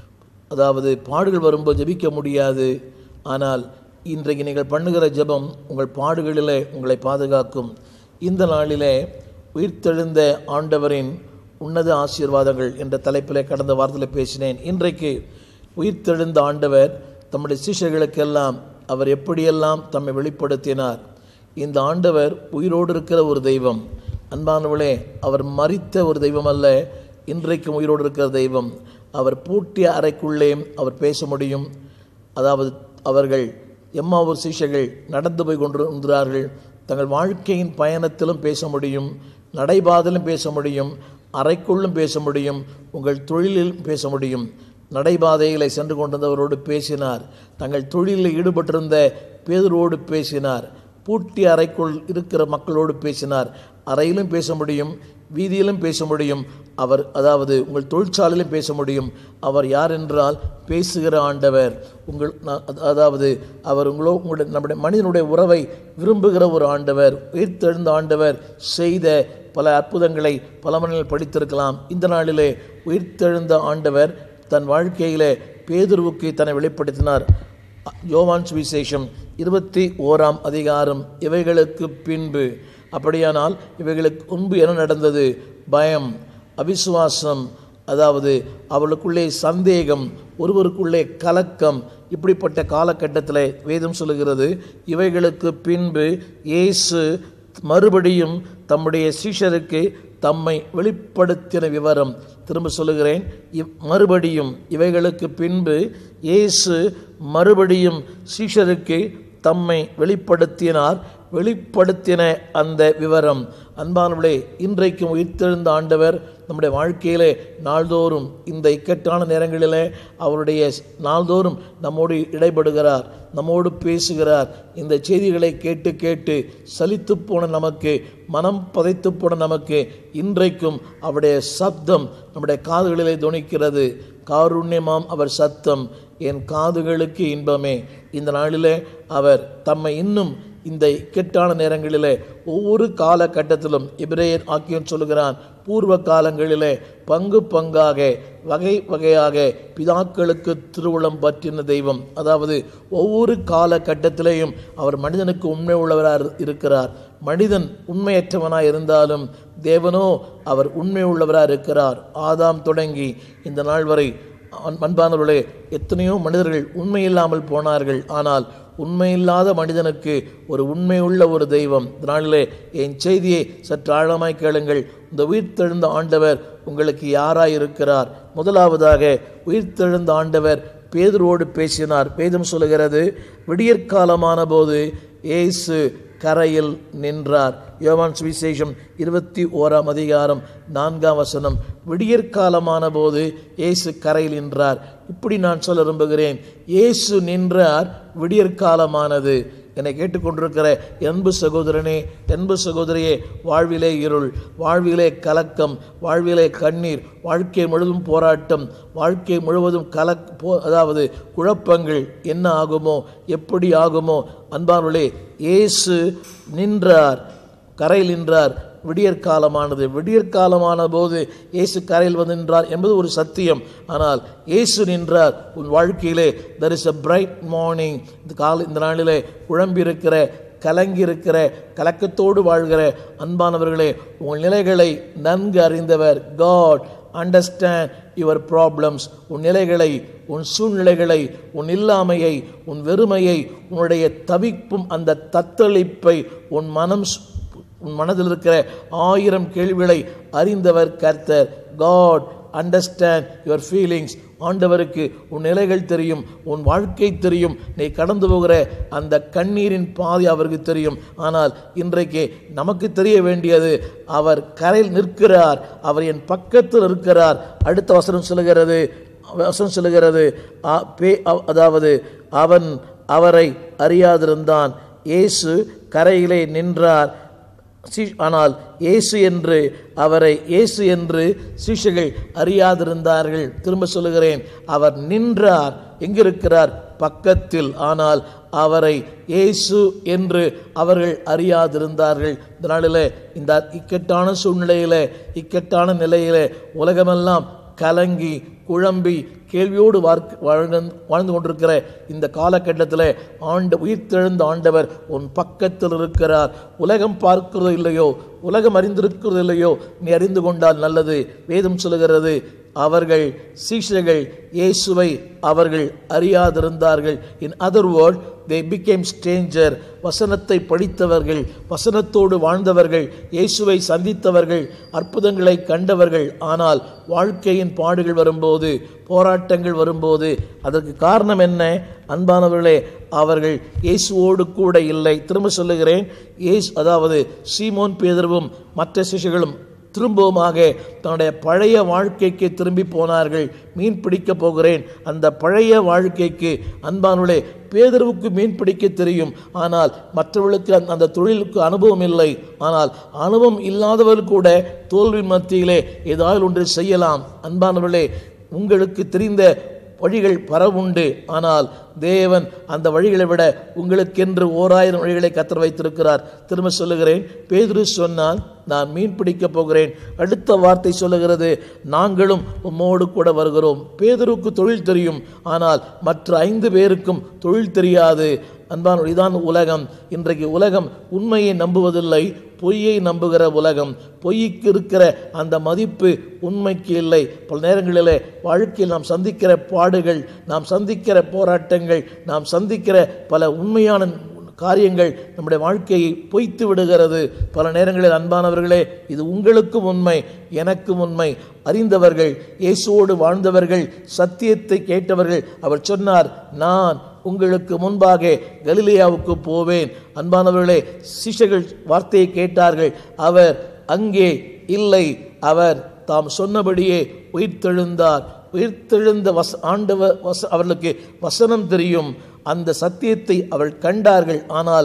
அதாவது பாடுகள் வரும்போது ஜெபிக்க முடியாது ஆனால் இன்றைக்கு நீங்கள் பண்ணுகிற ஜெபம் உங்கள் பாடுகளிலே உங்களை பாதுகாக்கும் இந்த நாளிலே உயிர்த்தெழுந்த ஆண்டவரின் உன்னத ஆசீர்வாதங்கள் என்ற தலைப்பிலே கடந்த வாரத்தில் பேசினேன் இன்றைக்கு உயிர்த்தெழுந்த ஆண்டவர் தம்முடைய சிஷ்யர்களுக்கெல்லாம் அவர் எப்படியெல்லாம் தம்மை வெளிப்படுத்தினார் இந்த ஆண்டவர் உயிரோடு இருக்கிற ஒரு தெய்வம் அன்பானவளே அவர் மரித்த ஒரு தெய்வம் அல்ல இன்றைக்கும் உயிரோடு இருக்கிற தெய்வம் அவர் பூட்டிய அறைக்குள்ளே அவர் பேச முடியும் அதாவது அவர்கள் எம்மாவூர் சிஷ்யர்கள் நடந்து போய் கொண்டிருந்தார்கள் தங்கள் வாழ்க்கையின் பயணத்திலும் பேச முடியும் நடைபாதையிலும் பேச முடியும் அறைக்குள்ளும் பேச முடியும் உங்கள் தொழிலிலும் பேச முடியும் நடைபாதைகளை சென்று கொண்டிருந்தவரோடு பேசினார் தங்கள் தொழிலில் ஈடுபட்டிருந்த பேதரோடு பேசினார் பூட்டி அறைக்குள் இருக்கிற மக்களோடு பேசினார் அறையிலும் பேச முடியும் வீதியிலும் பேச முடியும் அவர் அதாவது உங்கள் தொழிற்சாலையிலும் பேச முடியும் அவர் யார் என்றால் பேசுகிற ஆண்டவர் உங்கள் நா- அத- அதாவது அவர் உங்களோ உங்களுடைய நம்முடைய மனிதனுடைய உறவை விரும்புகிற ஒரு ஆண்டவர் உயிர்த்தெழுந்த ஆண்டவர் செய்த பல அற்புதங்களை பல மனிதர்கள் படித்திருக்கலாம் இந்த நாளிலே உயிர்த்தெழுந்த ஆண்டவர் தன் வாழ்க்கையிலே பேதுருவுக்கு தன்னை வெளிப்படுத்தினார் யோவான் சுவிசேஷம் இருபத்தி ஓராம் அதிகாரம் இவைகளுக்கு பின்பு அப்படியானால் இவைகளுக்கு முன்பு என்ன நடந்தது பயம் அவிசுவாசம் அதாவது அவளுக்குள்ளே சந்தேகம் ஒருவருக்குள்ளே கலக்கம் இப்படிப்பட்ட காலகட்டத்தில் வேதம் சொல்லுகிறது இவைகளுக்கு பின்பு இயேசு மறுபடியும் தம்முடைய சீஷருக்கு தம்மை வெளிப்படுத்தின விவரம் திரும்ப சொல்லுகிறேன் இவ் மறுபடியும் இவைகளுக்கு பின்பு இயேசு மறுபடியும் சீஷருக்கு தம்மை வெளிப்படுத்தினார் வெளிப்படுத்தின அந்த விவரம் அன்பானவர்களே இன்றைக்கும் உயிர்த்தெழுந்த ஆண்டவர் நம்முடைய வாழ்க்கையிலே நாள்தோறும் இந்த இக்கட்டான நேரங்களிலே அவருடைய நாள்தோறும் நம்மோடு இடைபடுகிறார் நம்மோடு பேசுகிறார் இந்த செய்திகளை கேட்டு கேட்டு சலித்து போன நமக்கு மனம் பதைத்து போன நமக்கு இன்றைக்கும் அவருடைய சப்தம் நம்முடைய காதுகளிலே துணிக்கிறது காருண்யமாம் அவர் சத்தம் என் காதுகளுக்கு இன்பமே இந்த நாளிலே அவர் தம்மை இன்னும் இந்த இக்கட்டான நேரங்களிலே ஒவ்வொரு காலகட்டத்திலும் இப்ரேயர் ஆக்கியன் சொல்லுகிறான் பூர்வ காலங்களிலே பங்கு பங்காக வகை வகையாக பிதாக்களுக்கு திருவுளம் பற்றின தெய்வம் அதாவது ஒவ்வொரு காலகட்டத்திலேயும் அவர் மனிதனுக்கு உண்மை உள்ளவராக இருக்கிறார் மனிதன் உண்மையற்றவனாய் இருந்தாலும் தேவனோ அவர் உண்மை உள்ளவராக இருக்கிறார் ஆதாம் தொடங்கி இந்த நாள் வரை அன்- அன்பானவர்களே எத்தனையோ மனிதர்கள் உண்மையில்லாமல் போனார்கள் ஆனால் உண்மையில்லாத மனிதனுக்கு ஒரு உண்மையுள்ள ஒரு தெய்வம் இதனாலே என் செய்தியை சற்று ஆழமாய் கேளுங்கள் இந்த உயிர்த்தெழுந்த ஆண்டவர் உங்களுக்கு யாராய் இருக்கிறார் முதலாவதாக உயிர்த்தெழுந்த ஆண்டவர் பேதுருவோடு பேசினார் வேதம் சொல்லுகிறது விடியற்காலமான போது இயேசு கரையில் நின்றார் யோவான் சுவிசேஷம் இருபத்தி ஓராம் அதிகாரம் நான்காம் வசனம் விடியற்காலமான போது இயேசு கரையில் நின்றார் இப்படி நான் சொல்ல விரும்புகிறேன் இயேசு நின்றார் விடியற்காலமானது என்னை கேட்டுக்கொண்டிருக்கிற அன்பு சகோதரனே அன்பு சகோதரியே வாழ்விலே இருள் வாழ்விலே கலக்கம் வாழ்விலே கண்ணீர் வாழ்க்கை முழுவதும் போராட்டம் வாழ்க்கை முழுவதும் கலக் போ அதாவது குழப்பங்கள் என்ன ஆகுமோ எப்படி ஆகுமோ அன்பார்களே இயேசு நின்றார் கரையில் நின்றார் விடியற்காலமானது விடியற்காலமான போது இயேசு கரையில் வந்து நின்றார் என்பது ஒரு சத்தியம் ஆனால் இயேசு நின்றார் உன் வாழ்க்கையிலே there is a bright morning இந்த கால இந்த நாளிலே குழம்பியிருக்கிற கலங்கி இருக்கிற கலக்கத்தோடு வாழ்கிற அன்பானவர்களே உங்கள் நிலைகளை நன்கு அறிந்தவர் காட் அண்டர்ஸ்டாண்ட் யுவர் ப்ராப்ளம்ஸ் உன் நிலைகளை உன் சூழ்நிலைகளை உன் இல்லாமையை உன் வெறுமையை உன்னுடைய தவிப்பும் அந்த தத்தளிப்பை உன் மனம் சு- உன் மனதில் இருக்கிற ஆயிரம் கேள்விகளை அறிந்தவர் கர்த்தர் காட் அண்டர்ஸ்டாண்ட் யுவர் ஃபீலிங்ஸ் ஆண்டவருக்கு உன் நிலைகள் தெரியும் உன் வாழ்க்கை தெரியும் நீ கடந்து போகிற அந்த கண்ணீரின் பாதை அவருக்கு தெரியும் ஆனால் இன்றைக்கு நமக்கு தெரிய வேண்டியது அவர் கரையில் நிற்கிறார் அவர் என் பக்கத்தில் இருக்கிறார் அடுத்த வசனம் சொல்லுகிறது வசனம் சொல்லுகிறது ஆ- பே- அவ- அதாவது அவன் அவரை அறியாதிருந்தான் இயேசு கரையிலே நின்றார் சீ- ஆனால் இயேசு என்று அவரை இயேசு என்று சீஷர்கள் அறியாதிருந்தார்கள் திரும்ப சொல்லுகிறேன் அவர் நின்றார் எங்கிருக்கிறார் பக்கத்தில் ஆனால் அவரை இயேசு என்று அவர்கள் அறியாதிருந்தார்கள் இந்த நாளிலே இந்த இக்கட்டான சூழ்நிலையிலே இக்கட்டான நிலையிலே உலகமெல்லாம் கலங்கி குழம்பி கேள்வியோடு வார்க்- வாழ்ந்து வாழ்ந்து கொண்டிருக்கிற இந்த காலகட்டத்தில் ஆண்டு உயிர்த்தெழுந்த ஆண்டவர் உன் பக்கத்தில் இருக்கிறார் உலகம் பார்க்கிறது இல்லையோ உலகம் அறிந்திருக்கிறது இல்லையோ நீ அறிந்து கொண்டால் நல்லது வேதம் சொல்லுகிறது அவர்கள் சீஷர்கள் இயேசுவை அவர்கள் அறியாதிருந்தார்கள் in other word they become stranger வசனத்தை படித்தவர்கள் வசனத்தோடு வாழ்ந்தவர்கள் இயேசுவை சந்தித்தவர்கள் அற்புதங்களை கண்டவர்கள் ஆனால் வாழ்க்கையின் பாடுகள் வரும்போது போராட்டங்கள் வரும்போது அதற்கு காரணம் என்ன அன்பானவர்களே அவர்கள் இயேசுவோடு கூட இல்லை திரும்ப சொல்லுகிறேன் இயேசு அதாவது சீமோன் பேதர்வும் மற்ற சிசுகளும் திரும்பவுமாக தன்னுடைய பழைய வாழ்க்கைக்கு திரும்பி போனார்கள் மீன் பிடிக்க போகிறேன் அந்த பழைய வாழ்க்கைக்கு அன்பானுளே பேதர்வுக்கு மீன் பிடிக்க தெரியும் ஆனால் மற்றவர்களுக்கு அந்த- அந்த தொழிலுக்கு அனுபவம் இல்லை ஆனால் அனுபவம் இல்லாதவர்கள் கூட தோல்வி மத்தியிலே ஏதாவது ஒன்று செய்யலாம் அன்பானவர்களே உங்களுக்கு தெரிந்த வழிகள் பரவுண்டு ஆனால் தேவன் அந்த வழிகளை விட உங்களுக்கென்று ஓராயிரம் வழிகளை கத்தர் வைத்திருக்கிறார் திரும்ப சொல்லுகிறேன் பேதுரு சொன்னால் நான் மீன் பிடிக்கப் போகிறேன் அடுத்த வார்த்தை சொல்லுகிறது நாங்களும் உம்மோடு கூட வருகிறோம் பேதுருக்கு தொழில் தெரியும் ஆனால் மற்ற ஐந்து பேருக்கும் தொழில் தெரியாது அன்பான இதான் உலகம் இன்றைக்கு உலகம் உண்மையை நம்புவதில்லை பொய்யை நம்புகிற உலகம் பொய்க்கு இருக்கிற அந்த மதிப்பு உண்மைக்கு இல்லை பல நேரங்களிலே வாழ்க்கையில் நாம் சந்திக்கிற பாடுகள் நாம் சந்திக்கிற போராட்டங்கள் நாம் சந்திக்கிற பல உண்மையான காரியங்கள் நம்முடைய வாழ்க்கையை பொய்த்து விடுகிறது பல நேரங்களில் அன்பானவர்களே இது உங்களுக்கும் உண்மை எனக்கும் உண்மை அறிந்தவர்கள் இயேசுவோடு வாழ்ந்தவர்கள் சத்தியத்தை கேட்டவர்கள் அவர் சொன்னார் நான் உங்களுக்கு முன்பாக கலிலேயாவுக்கு போவேன் அன்பானவர்களே சிஷ்யர்கள் வார்த்தையை கேட்டார்கள் அவர் அங்கே இல்லை அவர் தாம் சொன்னபடியே உயிர்த்தெழுந்தார் உயிர்த்தெழுந்த வச ஆண்டவர் வச அவர்களுக்கு வசனம் தெரியும் அந்த சத்தியத்தை அவள் கண்டார்கள் ஆனால்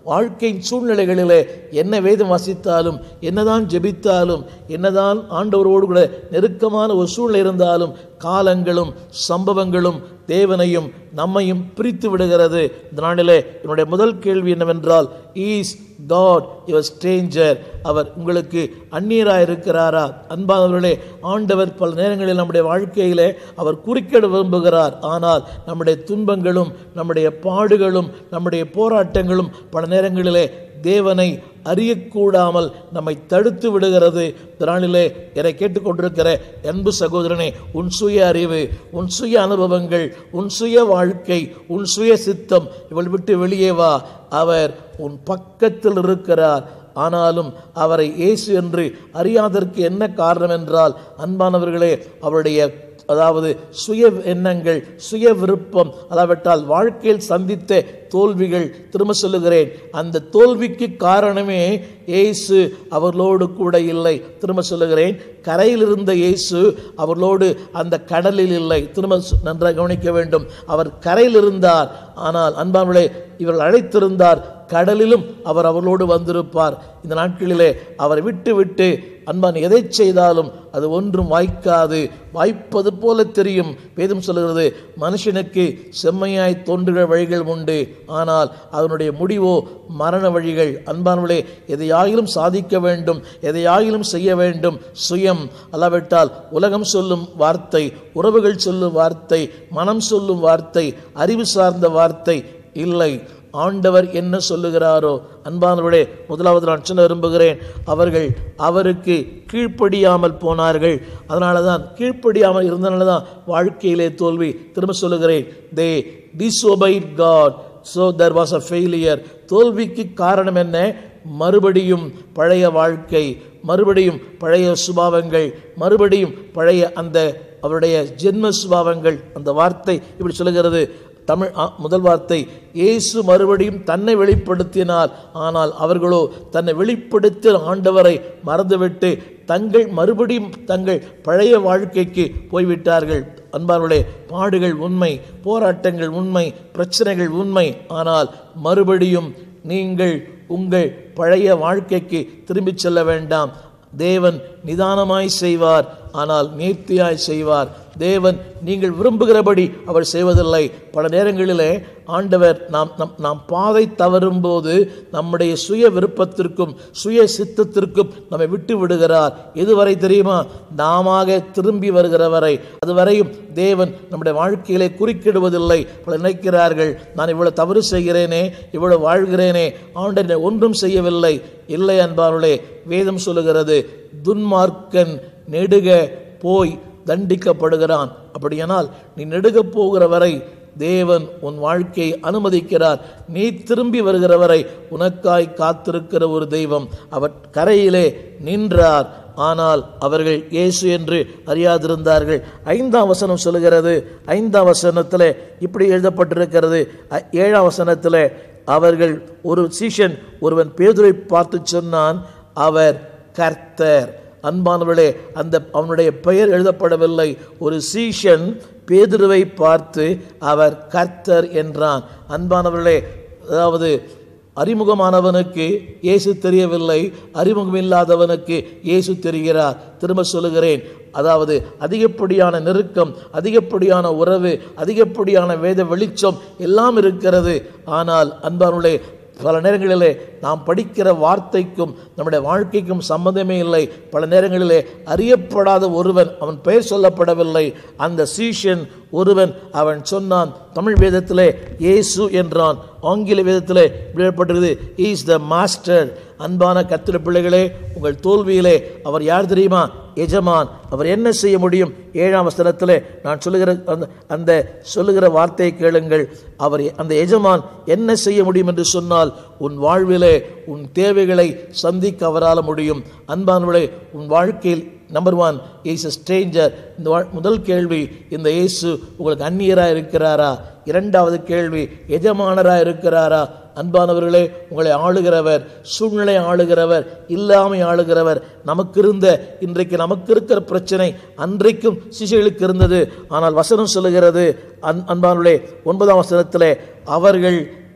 வாழ்க்கையின் சூழ்நிலைகளிலே என்ன வேதம் வாசித்தாலும் என்னதான் ஜெபித்தாலும் என்னதான் ஆண்டவரோடு கூட நெருக்கமான ஒரு சூழ்நிலை இருந்தாலும் காலங்களும் சம்பவங்களும் தேவனையும் நம்மையும் பிரித்து விடுகிறது இந்த நாளிலே என்னுடைய முதல் கேள்வி என்னவென்றால் ஈஸ் காட் யுவர் ஸ்ட்ரேஞ்சர் அவர் உங்களுக்கு அந்நியராக இருக்கிறாரா அன்பானவர்களே ஆண்டவர் பல நேரங்களில் நம்முடைய வாழ்க்கையிலே அவர் குறுக்கிட விரும்புகிறார் ஆனால் நம்முடைய துன்பங்களும் நம்முடைய பாடுகளும் நம்முடைய போராட்டங்களும் பல நேரங்களிலே தேவனை அறியக்கூடாமல் நம்மை தடுத்து விடுகிறது இந்த நாளிலே என்னை கேட்டுக்கொண்டிருக்கிற அன்பு சகோதரனே உன் சுய அறிவு உன் சுய அனுபவங்கள் உன் சுய வாழ்க்கை உன் சுய சித்தம் இவள் விட்டு வெளியே வா அவர் உன் பக்கத்தில் இருக்கிறார் ஆனாலும் அவரை இயேசு என்று அறியாதற்கு என்ன காரணம் என்றால் அன்பானவர்களே அவருடைய அதாவது சுய எண்ணங்கள் சுய விருப்பம் அதாவிட்டால் வாழ்க்கையில் சந்தித்த தோல்விகள் திரும்ப சொல்லுகிறேன் அந்த தோல்விக்கு காரணமே இயேசு அவர்களோடு கூட இல்லை திரும்ப சொல்லுகிறேன் கரையில் இருந்த இயேசு அவர்களோடு அந்த கடலில் இல்லை திரும்ப சொ- நன்றாக கவனிக்க வேண்டும் அவர் கரையில் இருந்தார் ஆனால் அன்பானவர்களே இவர்கள் அழைத்திருந்தார் கடலிலும் அவர் அவர்களோடு வந்திருப்பார் இந்த நாட்களிலே அவரை விட்டு விட்டு அன்பான் எதை செய்தாலும் அது ஒன்றும் வாய்க்காது வாய்ப்பது போல தெரியும் வேதம் சொல்கிறது மனுஷனுக்கு செம்மையாய் தோன்றுகிற வழிகள் உண்டு ஆனால் அதனுடைய முடிவோ மரண வழிகள் அன்பானவர்களே எதையாயிலும் சாதிக்க வேண்டும் எதையாயிலும் செய்ய வேண்டும் சுயம் அல்லாவிட்டால் உலகம் சொல்லும் வார்த்தை உறவுகள் சொல்லும் வார்த்தை மனம் சொல்லும் வார்த்தை அறிவு சார்ந்த வார்த்தை இல்லை ஆண்டவர் என்ன சொல்லுகிறாரோ அன்பானவர்களே முதலாவது நான் சொல்ல விரும்புகிறேன் அவர்கள் அவருக்கு கீழ்ப்படியாமல் போனார்கள் அதனால தான் கீழ்ப்படியாமல் இருந்தனால தான் வாழ்க்கையிலே தோல்வி திரும்ப சொல்லுகிறேன் they disobeyed God so there was a failure தோல்விக்கு காரணம் என்ன மறுபடியும் பழைய வாழ்க்கை மறுபடியும் பழைய சுபாவங்கள் மறுபடியும் பழைய அந்த அவருடைய ஜென்ம சுபாவங்கள் அந்த வார்த்தை இப்படி சொல்லுகிறது தமிழ் ஆ, முதல் வார்த்தை இயேசு மறுபடியும் தன்னை வெளிப்படுத்தினார் ஆனால் அவர்களோ தன்னை வெளிப்படுத்திய ஆண்டவரை மறந்துவிட்டு தங்கள் மறுபடியும் தங்கள் பழைய வாழ்க்கைக்கு போய்விட்டார்கள் அன்பார்களே பாடுகள் உண்மை போராட்டங்கள் உண்மை பிரச்சனைகள் உண்மை ஆனால் மறுபடியும் நீங்கள் உங்கள் பழைய வாழ்க்கைக்கு திரும்பிச் செல்ல வேண்டாம் தேவன் நிதானமாய் செய்வார் ஆனால் நேர்த்தியாய் செய்வார் தேவன் நீங்கள் விரும்புகிறபடி அவர் செய்வதில்லை பல நேரங்களிலே ஆண்டவர் நாம் நம் நாம் பாதை தவறும்போது நம்முடைய சுய விருப்பத்திற்கும் சுய சித்தத்திற்கும் நம்மை விட்டு விடுகிறார் எதுவரை தெரியுமா நாமாக திரும்பி வருகிற வரை அதுவரையும் தேவன் நம்முடைய வாழ்க்கையிலே குறுக்கிடுவதில்லை பல நினைக்கிறார்கள் நான் இவ்வளவு தவறு செய்கிறேனே இவ்வளவு வாழ்கிறேனே ஆண்டனை ஒன்றும் செய்யவில்லை இல்லை அன்பார்களே வேதம் சொல்லுகிறது துன்மார்க்கன் நெடுக போய் தண்டிக்கப்படுகிறான் அப்படியானால் நீ நெடுக போகிற வரை தேவன் உன் வாழ்க்கையை அனுமதிக்கிறார் நீ திரும்பி வருகிற வரை உனக்காய் காத்திருக்கிற ஒரு தெய்வம் அவர் கரையிலே நின்றார் ஆனால் அவர்கள் இயேசு என்று அறியாதிருந்தார்கள் ஐந்தாம் வசனம் சொல்லுகிறது ஐந்தாம் வசனத்தில் இப்படி எழுதப்பட்டிருக்கிறது அ- ஏழாம் வசனத்தில் அவர்கள் ஒரு சீஷன் ஒருவன் பேதுரை பார்த்து சொன்னான் அவர் கர்த்தர் அன்பானவர்களே அந்த அவனுடைய பெயர் எழுதப்படவில்லை ஒரு சீஷன் பேதுருவை பார்த்து அவர் கர்த்தர் என்றான் அன்பானவர்களே அதாவது அறிமுகமானவனுக்கு இயேசு தெரியவில்லை அறிமுகம் இல்லாதவனுக்கு இயேசு தெரிகிறார் திரும்ப சொல்லுகிறேன் அதாவது அதிகப்படியான நெருக்கம் அதிகப்படியான உறவு அதிகப்படியான வேத வெளிச்சம் எல்லாம் இருக்கிறது ஆனால் அன்பானுள்ளே பல நேரங்களிலே நாம் படிக்கிற வார்த்தைக்கும் நம்முடைய வாழ்க்கைக்கும் சம்பந்தமே இல்லை பல நேரங்களிலே அறியப்படாத ஒருவன் அவன் பெயர் சொல்லப்படவில்லை அந்த சீஷன் ஒருவன் அவன் சொன்னான் தமிழ் வேதத்திலே இயேசு என்றான் ஆங்கில வேதத்திலே விடப்பட்டிருக்குது இஸ் த மாஸ்டர் அன்பான கத்திர பிள்ளைகளே உங்கள் தோல்வியிலே அவர் யார் தெரியுமா எஜமான் அவர் என்ன செய்ய முடியும் ஏழாம் வசனத்திலே நான் சொல்லுகிற அந்த அந்த சொல்லுகிற வார்த்தையை கேளுங்கள் அவர் அந்த எஜமான் என்ன செய்ய முடியும் என்று சொன்னால் உன் வாழ்விலே உன் தேவைகளை சந்திக்க அவரால் முடியும் அன்பானவர்களே உன் வாழ்க்கையில் number one is a stranger இந்த வாழ்- முதல் கேள்வி இந்த இயேசு உங்களுக்கு அந்நியராக இருக்கிறாரா இரண்டாவது கேள்வி எஜமானராக இருக்கிறாரா அன்பானவர்களே உங்களை ஆளுகிறவர் சூழ்நிலை ஆளுகிறவர் இல்லாமை ஆளுகிறவர் நமக்கு இருந்த இன்றைக்கு நமக்கு இருக்கிற பிரச்சனை அன்றைக்கும் சிசைகளுக்கு இருந்தது ஆனால் வசனம் சொல்லுகிறது அன் அன்பானவர்களே ஒன்பதாம் வசனத்திலே அவர்கள்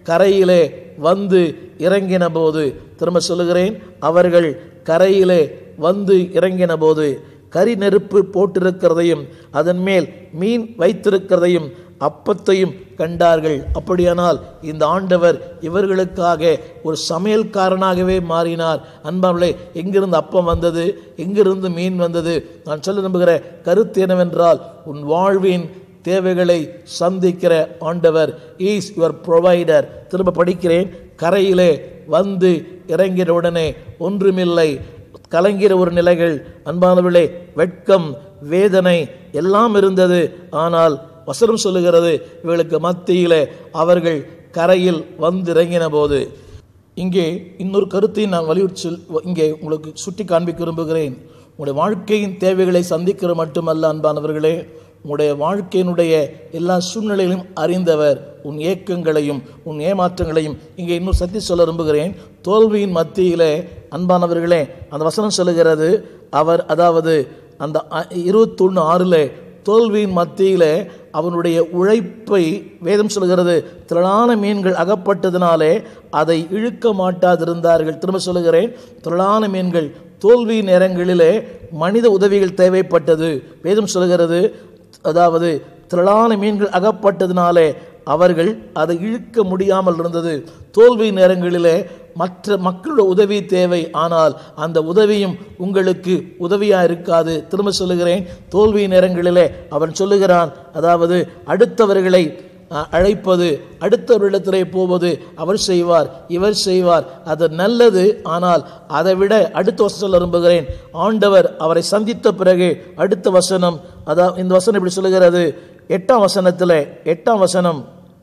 கரையிலே வந்து இறங்கின போது திரும்ப சொல்லுகிறேன் அவர்கள் கரையிலே வந்து இறங்கின போது கரி நெருப்பு போட்டிருக்கிறதையும் அதன் மேல் மீன் வைத்திருக்கிறதையும் அப்பத்தையும் கண்டார்கள் அப்படியானால் இந்த ஆண்டவர் இவர்களுக்காக ஒரு சமையல்காரனாகவே மாறினார் அன்பார்களே எங்கிருந்து அப்பம் வந்தது எங்கிருந்து மீன் வந்தது நான் சொல்ல நம்புகிற கருத்து என்னவென்றால் உன் வாழ்வின் தேவைகளை சந்திக்கிற ஆண்டவர் இஸ் யுவர் ப்ரொவைடர் திரும்ப படிக்கிறேன் கரையிலே வந்து இறங்கின உடனே ஒன்றுமில்லை கலங்கிற ஒரு நிலைகள் அன்பானவர்களே வெட்கம் வேதனை எல்லாம் இருந்தது ஆனால் வசனம் சொல்லுகிறது இவர்களுக்கு மத்தியிலே அவர்கள் கரையில் வந்து இறங்கின போது இங்கே இன்னொரு கருத்தை நான் வலியுறுத்தி சொல் இங்கே உங்களுக்கு சுட்டி காண்பிக்க விரும்புகிறேன் உங்களுடைய வாழ்க்கையின் தேவைகளை சந்திக்கிற மட்டுமல்ல அன்பானவர்களே உங்களுடைய வாழ்க்கையினுடைய எல்லா சூழ்நிலைகளையும் அறிந்தவர் உன் ஏக்கங்களையும் உன் ஏமாற்றங்களையும் இங்கே இன்னும் சத்தி சொல்ல விரும்புகிறேன் தோல்வியின் மத்தியிலே அன்பானவர்களே அந்த வசனம் சொல்லுகிறது அவர் அதாவது அந்த இருபத்தொன்று ஆறில் தோல்வியின் மத்தியிலே அவனுடைய உழைப்பை வேதம் சொல்கிறது திரளான மீன்கள் அகப்பட்டதினாலே அதை இழுக்க மாட்டாதிருந்தார்கள் திரும்ப சொல்லுகிறேன் திரளான மீன்கள் தோல்வி நேரங்களிலே மனித உதவிகள் தேவைப்பட்டது வேதம் சொல்கிறது அதாவது திரளான மீன்கள் அகப்பட்டதினாலே அவர்கள் அதை இழுக்க முடியாமல் இருந்தது தோல்வி நேரங்களிலே மற்ற மக்களோட உதவி தேவை ஆனால் அந்த உதவியும் உங்களுக்கு உதவியாக இருக்காது திரும்ப சொல்லுகிறேன் தோல்வி நேரங்களிலே அவன் சொல்லுகிறான் அதாவது அடுத்தவர்களை அழைப்பது அடுத்தவரிடத்திலே போவது அவர் செய்வார் இவர் செய்வார் அது நல்லது ஆனால் அதை விட அடுத்த வசனம் சொல்ல விரும்புகிறேன் ஆண்டவர் அவரை சந்தித்த பிறகு அடுத்த வசனம் அதாவது இந்த வசனம் இப்படி சொல்லுகிறது எட்டாம் வசனத்தில் எட்டாம் வசனம்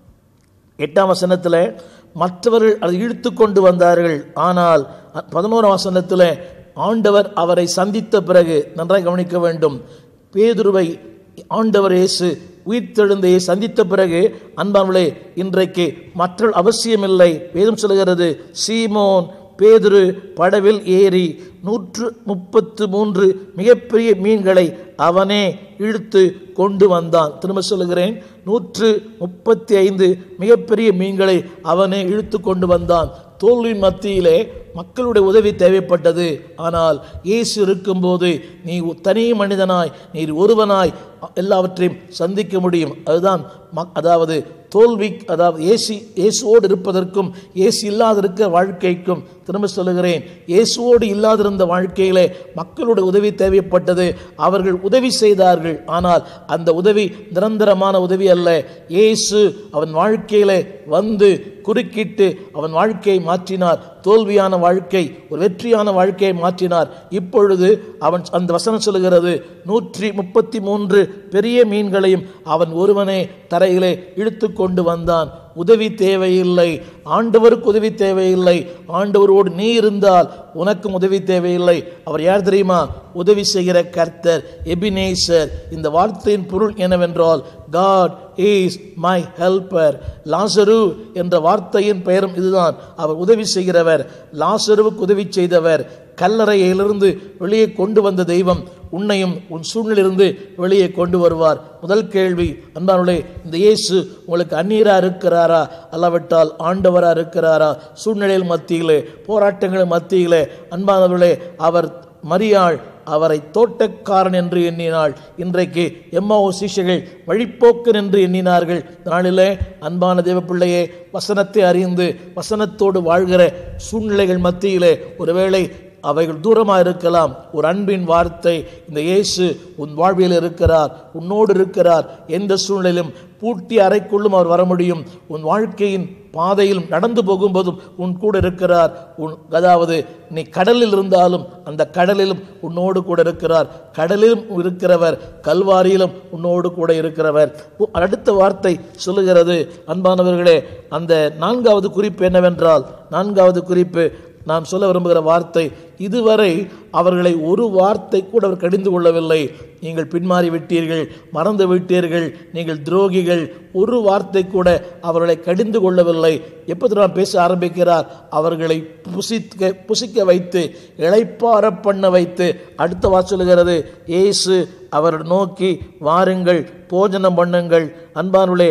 எட்டாம் வசனத்தில் மற்றவர்கள் அதை இழுத்து கொண்டு வந்தார்கள் ஆனால் பதினோராம் வசனத்தில் ஆண்டவர் அவரை சந்தித்த பிறகு நன்றாக கவனிக்க வேண்டும் பேதுருவை ஆண்டவர் இயேசு உயிர்த்தெழுந்தையை சந்தித்த பிறகு அன்பானவளே இன்றைக்கு மற்ற அவசியமில்லை வேதம் சொல்கிறது சீமோன் பேதுரு படவில் ஏறி நூற்று முப்பத்து மூன்று மிகப்பெரிய மீன்களை அவனே இழுத்து கொண்டு வந்தான் திரும்ப சொல்லுகிறேன் நூற்று முப்பத்தி ஐந்து மிகப்பெரிய மீன்களை அவனே இழுத்து கொண்டு வந்தான் தோல்வியின் மத்தியிலே மக்களுடைய உதவி தேவைப்பட்டது ஆனால் இயேசு இருக்கும்போது நீ தனி மனிதனாய் நீர் ஒருவனாய் எல்லாவற்றையும் சந்திக்க முடியும் அதுதான் மக் அதாவது தோல்வி அதாவது ஏசி இயேசுவோடு இருப்பதற்கும் இயேசு இல்லாதிருக்க வாழ்க்கைக்கும் திரும்ப சொல்லுகிறேன் இயேசுவோடு இல்லாதிருந்த வாழ்க்கையிலே மக்களுடைய உதவி தேவைப்பட்டது அவர்கள் உதவி செய்தார்கள் ஆனால் அந்த உதவி நிரந்தரமான உதவி அல்ல இயேசு அவன் வாழ்க்கையிலே வந்து குறுக்கிட்டு அவன் வாழ்க்கையை மாற்றினார் தோல்வியான வாழ்க்கை ஒரு வெற்றியான வாழ்க்கையை மாற்றினார் இப்பொழுது அவன் அந்த வசனம் சொல்லுகிறது நூற்றி முப்பத்தி மூன்று பெரிய மீன்களையும் அவன் ஒருவனே தரையிலே இழுத்து கொண்டு வந்தான் உதவி தேவையில்லை ஆண்டவருக்கு உதவி தேவையில்லை ஆண்டவரோடு நீ இருந்தால் உனக்கும் உதவி தேவையில்லை அவர் யார் தெரியுமா உதவி செய்கிற கர்த்தர் எபினேசர் இந்த வார்த்தையின் பொருள் என்னவென்றால் காட் இஸ் மை ஹெல்பர் லாசரு என்ற வார்த்தையின் பெயரும் இதுதான் அவர் உதவி செய்கிறவர் லாசருவுக்கு உதவி செய்தவர் கல்லறையிலிருந்து வெளியே கொண்டு வந்த தெய்வம் உன்னையும் உன் சூழ்நிலிருந்து வெளியே கொண்டு வருவார் முதல் கேள்வி அன்பானுடைய இந்த இயேசு உங்களுக்கு அந்நீராக இருக்கிறாரா அல்லாவிட்டால் ஆண்டவராக இருக்கிறாரா சூழ்நிலையில் மத்தியிலே போராட்டங்கள் மத்தியிலே அன்பானவர்களே அவர் மரியாள் அவரை தோட்டக்காரன் என்று எண்ணினாள் இன்றைக்கு எம்மாவோ சிஷைகள் வழிப்போக்கன் என்று எண்ணினார்கள் நாளிலே அன்பான தேவ பிள்ளையே வசனத்தை அறிந்து வசனத்தோடு வாழ்கிற சூழ்நிலைகள் மத்தியிலே ஒருவேளை அவைகள் தூரமாக இருக்கலாம் ஒரு அன்பின் வார்த்தை இந்த இயேசு உன் வாழ்வில் இருக்கிறார் உன்னோடு இருக்கிறார் எந்த சூழ்நிலையிலும் பூட்டி அறைக்குள்ளும் அவர் வர முடியும் உன் வாழ்க்கையின் பாதையிலும் நடந்து போகும்போதும் உன் கூட இருக்கிறார் உன் அதாவது நீ கடலில் இருந்தாலும் அந்த கடலிலும் உன்னோடு கூட இருக்கிறார் கடலிலும் இருக்கிறவர் கல்வாரியிலும் உன்னோடு கூட இருக்கிறவர் அடுத்த வார்த்தை சொல்லுகிறது அன்பானவர்களே அந்த நான்காவது குறிப்பு என்னவென்றால் நான்காவது குறிப்பு நான் சொல்ல விரும்புகிற வார்த்தை இதுவரை அவர்களை ஒரு வார்த்தை கூட அவர் கடிந்து கொள்ளவில்லை நீங்கள் பின்மாறி விட்டீர்கள் மறந்து விட்டீர்கள் நீங்கள் துரோகிகள் ஒரு வார்த்தை கூட அவர்களை கடிந்து கொள்ளவில்லை எப்போ நான் பேச ஆரம்பிக்கிறார் அவர்களை புசிக்க புசிக்க வைத்து இளைப்பார பண்ண வைத்து அடுத்த வாசலுகிறது இயேசு அவர் நோக்கி வாருங்கள் போஜனம் பண்ணுங்கள் அன்பானுளே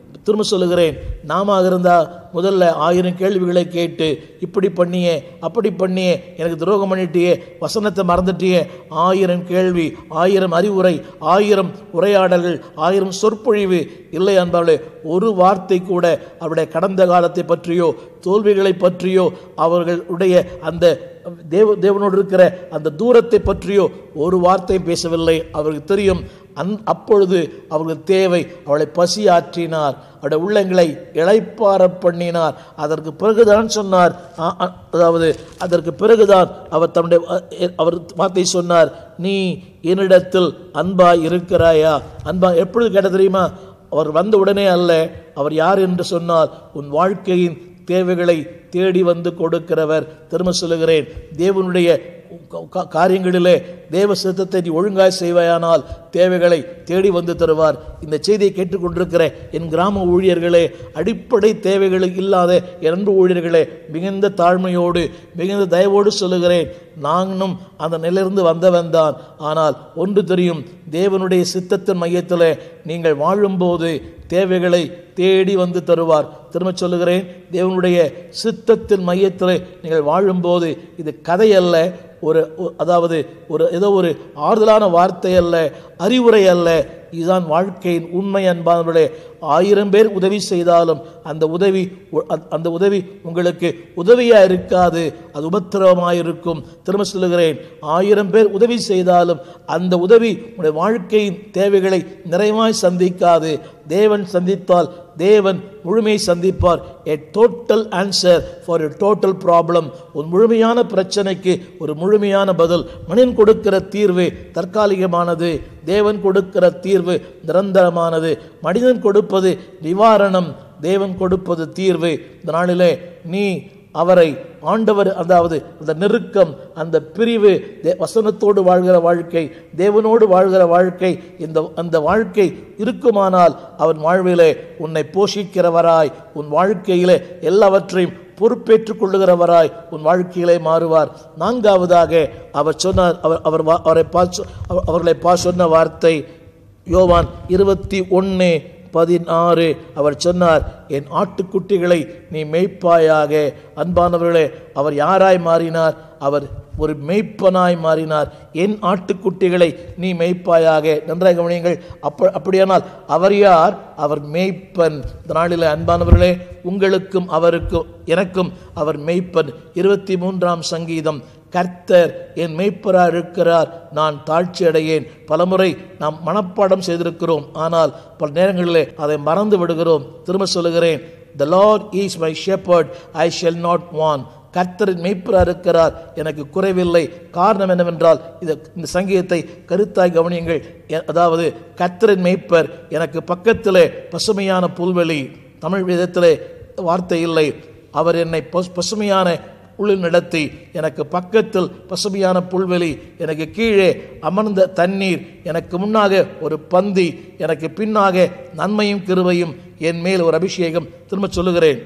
திரும்ப சொல்லுகிறேன் நாம இருந்தா முதல்ல ஆயிரம் கேள்விகளை கேட்டு இப்படி பண்ணியே அப்படி பண்ணியே எனக்கு துரோகம் பண்ணிட்டியே வசனத்தை மறந்துட்டியே ஆயிரம் கேள்வி ஆயிரம் அறிவுரை ஆயிரம் உரையாடல்கள் ஆயிரம் சொற்பொழிவு இல்லை அன்பார்களே ஒரு வார்த்தை கூட அவருடைய கடந்த காலத்தை பற்றியோ தோல்விகளை பற்றியோ அவர்களுடைய அந்த தேவ தேவனோடு இருக்கிற அந்த தூரத்தை பற்றியோ ஒரு வார்த்தையும் பேசவில்லை அவருக்கு தெரியும் அந் அப்பொழுது அவர்கள் தேவை அவளை பசியாற்றினார் அவருடைய உள்ளங்களை இளைப்பார பண்ணினார் அதற்கு பிறகுதான் சொன்னார் ஆ, ஆ, அதாவது அதற்கு பிறகுதான் அவர் தன்னுடைய அ, அவர் வார்த்தை சொன்னார் நீ என்னிடத்தில் அன்பா இருக்கிறாயா அன்பா எப்பொழுது கேட்ட தெரியுமா அவர் வந்த உடனே அல்ல அவர் யார் என்று சொன்னால் உன் வாழ்க்கையின் தேவைகளை தேடி வந்து கொடுக்கிறவர் திரும்ப சொல்லுகிறேன் தேவனுடைய கா- காரியங்களிலே தேவ சித்தத்தை நீ ஒழுங்காய் செய்வாயானால் தேவைகளை தேடி வந்து தருவார் இந்த செய்தியை கேட்டுக்கொண்டிருக்கிற என் கிராம ஊழியர்களே அடிப்படை தேவைகள் இல்லாத என் அன்பு ஊழியர்களே மிகுந்த தாழ்மையோடு மிகுந்த தயவோடு சொல்லுகிறேன் நானும் அந்த நிலையிலிருந்து வந்தவன் தான் ஆனால் ஒன்று தெரியும் தேவனுடைய சித்தத்தின் மையத்தில் நீங்கள் வாழும்போது தேவைகளை தேடி வந்து தருவார் திரும்ப சொல்லுகிறேன் தேவனுடைய சித்தத்தின் மையத்தில் நீங்கள் வாழும்போது இது கதை அல்ல ஒரு ஒ- அதாவது ஒரு ஏதோ ஒரு ஆறுதலான வார்த்தை அல்ல அறிவுரை அல்ல இதுதான் வாழ்க்கையின் உண்மை அன்பானவர்களே ஆயிரம் பேர் உதவி செய்தாலும் அந்த உதவி உ- அந்த- அந்த உதவி உங்களுக்கு உதவியா இருக்காது அது உபத்திரவமாக இருக்கும் திரும்ப சொல்லுகிறேன் ஆயிரம் பேர் உதவி செய்தாலும் அந்த உதவி உங்களுடைய வாழ்க்கையின் தேவைகளை நிறைவாய் சந்திக்காது தேவன் சந்தித்தால் தேவன் முழுமையை சந்திப்பார் a total answer for a total problem ஒரு முழுமையான பிரச்சனைக்கு ஒரு முழுமையான பதில் மனிதன் கொடுக்கிற தீர்வு தற்காலிகமானது தேவன் கொடுக்கிற தீர்வு நிரந்தரமானது மனிதன் கொடுப்பது நிவாரணம் தேவன் கொடுப்பது தீர்வு இந்த நாளிலே நீ அவரை ஆண்டவர் அதாவது அந்த நெருக்கம் அந்த பிரிவு தே- வசனத்தோடு வாழ்கிற வாழ்க்கை தேவனோடு வாழ்கிற வாழ்க்கை இந்த அந்த வாழ்க்கை இருக்குமானால் அவன் வாழ்விலே உன்னை போஷிக்கிறவராய் உன் வாழ்க்கையிலே எல்லாவற்றையும் பொறுப்பேற்றுக் கொள்ளுகிறவராய் உன் வாழ்க்கையிலே மாறுவார் நான்காவதாக அவர் சொன்னார் அவர் அவர் வா- அவரை பா சொ- அவர்- அவர்களை பா சொன்ன வார்த்தை யோவான் இருபத்தி ஒன்று பதினாறு அவர் சொன்னார் என் ஆட்டுக்குட்டிகளை நீ மேய்ப்பாயாக அன்பானவர்களே அவர் யாராய் மாறினார் அவர் ஒரு மேய்ப்பனாய் மாறினார் என் ஆட்டுக்குட்டிகளை நீ மேய்ப்பாயாக நன்றாக கவனியுங்கள் அப்ப அப்படியானால் அவர் யார் அவர் மேய்ப்பன் இந்த நாளில் அன்பானவர்களே உங்களுக்கும் அவருக்கும் எனக்கும் அவர் மேய்ப்பன் இருபத்தி மூன்றாம் சங்கீதம் கர்த்தர் என் மெய்ப்பராக இருக்கிறார் நான் தாழ்ச்சி அடையேன் பலமுறை நாம் மனப்பாடம் செய்திருக்கிறோம் ஆனால் பல நேரங்களிலே அதை மறந்து விடுகிறோம் திரும்ப சொல்லுகிறேன் the Lord is my shepherd I shall not want கர்த்தரின் மெய்ப்பராக இருக்கிறார் எனக்கு குறைவில்லை காரணம் என்னவென்றால் இது இந்த சங்கீதத்தை கருத்தாய் கவனியுங்கள் எ- அதாவது கர்த்தரின் மெய்ப்பர் எனக்கு பக்கத்திலே பசுமையான புல்வெளி தமிழ் விதத்திலே வார்த்தை இல்லை அவர் என்னை பசு- பசுமையான புல்லில் நடத்தி எனக்கு பக்கத்தில் பசுமையான புல்வெளி எனக்கு கீழே அமர்ந்த தண்ணீர் எனக்கு முன்னாக ஒரு பந்தி எனக்கு பின்னாக நன்மையும் கிருபையும் என் மேல் ஒரு அபிஷேகம் திரும்ப சொல்லுகிறேன்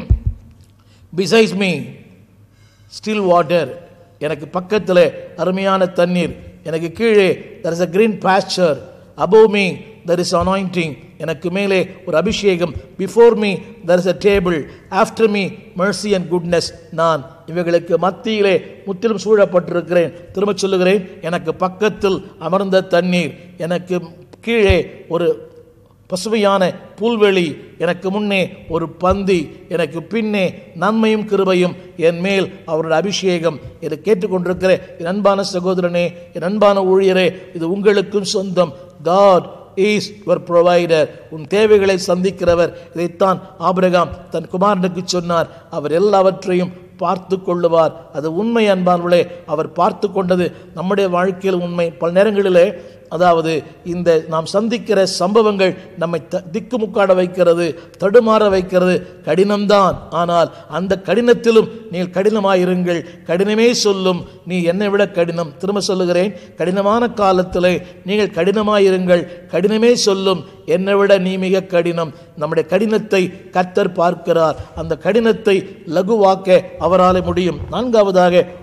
பிசைஸ் மீ ஸ்டில் வாட்டர் எனக்கு பக்கத்தில் அருமையான தண்ணீர் எனக்கு கீழே there is a green pasture above me there is anointing எனக்கு மேலே ஒரு அபிஷேகம் before me there is a table after me mercy and goodness நான் இவைகளுக்கு மத்தியிலே முற்றிலும் சூழப்பட்டிருக்கிறேன் திரும்ப சொல்லுகிறேன் எனக்கு பக்கத்தில் அமர்ந்த தண்ணீர் எனக்கு கீழே ஒரு பசுமையான புல்வெளி எனக்கு முன்னே ஒரு பந்தி எனக்கு பின்னே நன்மையும் கிருபையும் என் மேல் அவருடைய அபிஷேகம் இதை கேட்டுக்கொண்டிருக்கிற என் அன்பான சகோதரனே என் அன்பான ஊழியரே இது உங்களுக்கும் சொந்தம் காட் இஸ் யுவர் ப்ரொவைடர் உன் தேவைகளை சந்திக்கிறவர் இதைத்தான் ஆபிரகாம் தன் குமாரனுக்கு சொன்னார் அவர் எல்லாவற்றையும் பார்த்து கொள்ளுவார் அது உண்மை அன்பானவர்களே அவர் பார்த்து கொண்டது நம்முடைய வாழ்க்கையில் உண்மை பல நேரங்களிலே அதாவது இந்த நாம் சந்திக்கிற சம்பவங்கள் நம்மை த- திக்குமுக்காட வைக்கிறது தடுமாற வைக்கிறது கடினம்தான் ஆனால் அந்த கடினத்திலும் நீங்கள் கடினமாயிருங்கள் கடினமே சொல்லும் நீ என்னை விட கடினம் திரும்ப சொல்லுகிறேன் கடினமான காலத்திலே நீங்கள் கடினமாயிருங்கள் கடினமே சொல்லும் என்னை விட நீ மிக கடினம் நம்முடைய கடினத்தை கர்த்தர் பார்க்கிறார் அந்த கடினத்தை லகுவாக்க அவராலே முடியும் நான்காவதாக அவர்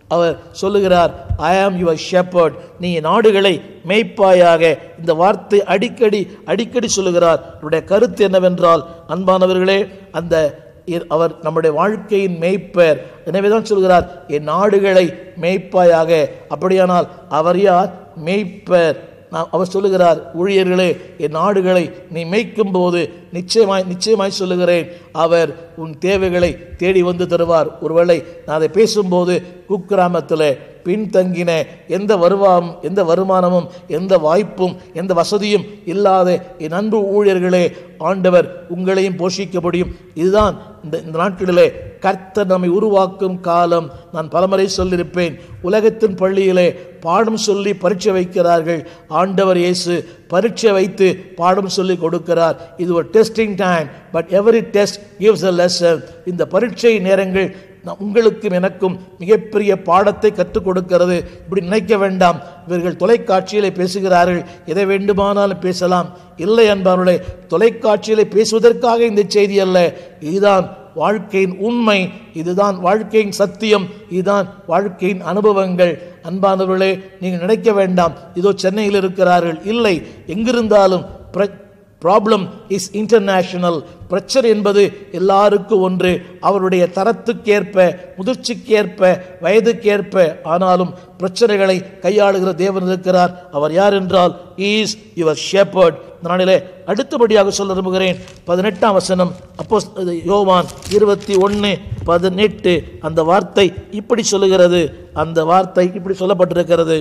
அவர் சொல்லுகிறார் ஐ ஆம் யுவர் ஷெப்பர்ட் நீ என் ஆடுகளை மேய்ப்பாயாக இந்த வார்த்தை அடிக்கடி அடிக்கடி சொல்லுகிறார் அவருடைய கருத்து என்னவென்றால் அன்பானவர்களே அந்த இ- அவர் நம்முடைய வாழ்க்கையின் மேய்ப்பர் எனவேதான் சொல்கிறார் என் ஆடுகளை மேய்ப்பாயாக அப்படியானால் அவர் யார் மேய்ப்பர் நான் அவர் சொல்லுகிறார் ஊழியர்களே என் ஆடுகளை நீ மேய்க்கும் போது நிச்சயமாய் நிச்சயமாய் சொல்லுகிறேன் அவர் உன் தேவைகளை தேடி வந்து தருவார் ஒருவேளை நான் அதை பேசும்போது குக்கிராமத்தில் பின்தங்கின எந்த வருவாம் எந்த வருமானமும் எந்த வாய்ப்பும் எந்த வசதியும் இல்லாத என் அன்பு ஊழியர்களே ஆண்டவர் உங்களையும் போஷிக்க முடியும் இதுதான் இந்த இந்த நாட்களிலே கர்த்தர் நம்மை உருவாக்கும் காலம் நான் பலமுறை சொல்லியிருப்பேன் உலகத்தின் பள்ளியிலே பாடம் சொல்லி பரீட்சை வைக்கிறார்கள் ஆண்டவர் இயேசு பரீட்சை வைத்து பாடம் சொல்லி கொடுக்கிறார் இது ஒரு testing time but every test gives a lesson இந்த பரீட்சை நேரங்கள் நம் உங்களுக்கும் எனக்கும் மிகப்பெரிய பாடத்தை கற்றுக் கொடுக்கிறது இப்படி நினைக்க வேண்டாம் இவர்கள் தொலைக்காட்சியிலே பேசுகிறார்கள் எதை வேண்டுமானாலும் பேசலாம் இல்லை என்பவர்களே தொலைக்காட்சியிலே பேசுவதற்காக இந்த செய்தி அல்ல இதுதான் வாழ்க்கையின் உண்மை இதுதான் வாழ்க்கையின் சத்தியம் இதுதான் வாழ்க்கையின் அனுபவங்கள் அன்பானவர்களே நீங்கள் நினைக்க வேண்டாம் இதோ சென்னையில் இருக்கிறார்கள் இல்லை எங்கிருந்தாலும் பிர ப்ராப்ளம் இஸ் இன்டர்நேஷனல் பிரச்சனை என்பது எல்லாருக்கும் ஒன்று அவருடைய தரத்துக்கேற்ப முதிர்ச்சிக்கேற்ப வயதுக்கேற்ப ஆனாலும் பிரச்சனைகளை கையாளுகிற தேவன் இருக்கிறார் அவர் யார் என்றால் இஸ் யுவர் ஷெப்பர்ட் நாளிலே அடுத்தபடியாக சொல்ல விரும்புகிறேன் பதினெட்டாம் வசனம் அப்போ யோவான் இருபத்தி ஒன்று பதினெட்டு அந்த வார்த்தை இப்படி சொல்லுகிறது அந்த வார்த்தை இப்படி சொல்லப்பட்டிருக்கிறது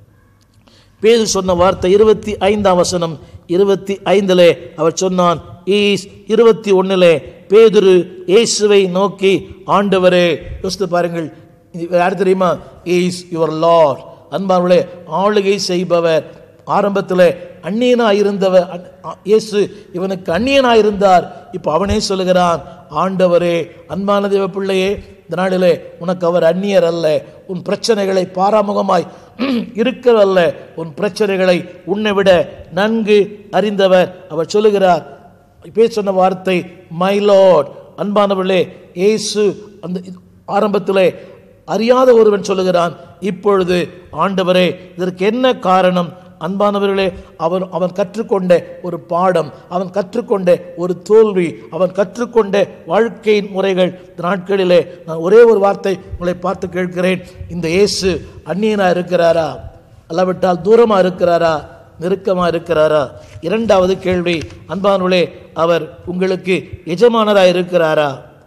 பேது சொன்ன வார்த்தை இருபத்தி ஐந்தாம் வசனம் இருபத்தி ஐந்திலே அவர் சொன்னான் ஈஸ் இருபத்தி ஒன்னிலே பேதுரு இயேசுவை நோக்கி ஆண்டவரே யோசித்து பாருங்கள் இது யார் தெரியுமா ஈஸ் யுவர் லார்ட் அன்பார்களே ஆளுகை செய்பவர் ஆரம்பத்தில் அந்நியனாய் இருந்தவர் அன்- ஆ- இயேசு இவனுக்கு அந்நியனாய் இருந்தார் இப்போ அவனே சொல்லுகிறான் ஆண்டவரே அன்பான தேவ பிள்ளையே இந்த நாளிலே உனக்கு அவர் அந்நியர் அல்ல உன் பிரச்சனைகளை பாராமுகமாய் இருக்கிறல்ல உன் பிரச்சனைகளை உன்னை விட நன்கு அறிந்தவர் அவர் சொல்லுகிறார் இப்போ சொன்ன வார்த்தை மை லார்ட் அன்பானவர்களே இயேசு அந்த இது- ஆரம்பத்திலே அறியாத ஒருவன் சொல்லுகிறான் இப்பொழுது ஆண்டவரே இதற்கு என்ன காரணம் அன்பானவர்களே அவன் அவன் கற்றுக்கொண்ட ஒரு பாடம் அவன் கற்றுக்கொண்ட ஒரு தோல்வி அவன் கற்றுக்கொண்ட வாழ்க்கையின் முறைகள் இந்த நாட்களிலே நான் ஒரே ஒரு வார்த்தை உங்களை பார்த்து கேட்கிறேன் இந்த இயேசு அந்நியனா இருக்கிறாரா அல்லாவிட்டால் தூரமா இருக்கிறாரா நெருக்கமா இருக்கிறாரா இரண்டாவது கேள்வி அன்பானவர்களே அவர் உங்களுக்கு எஜமானரா இருக்கிறாரா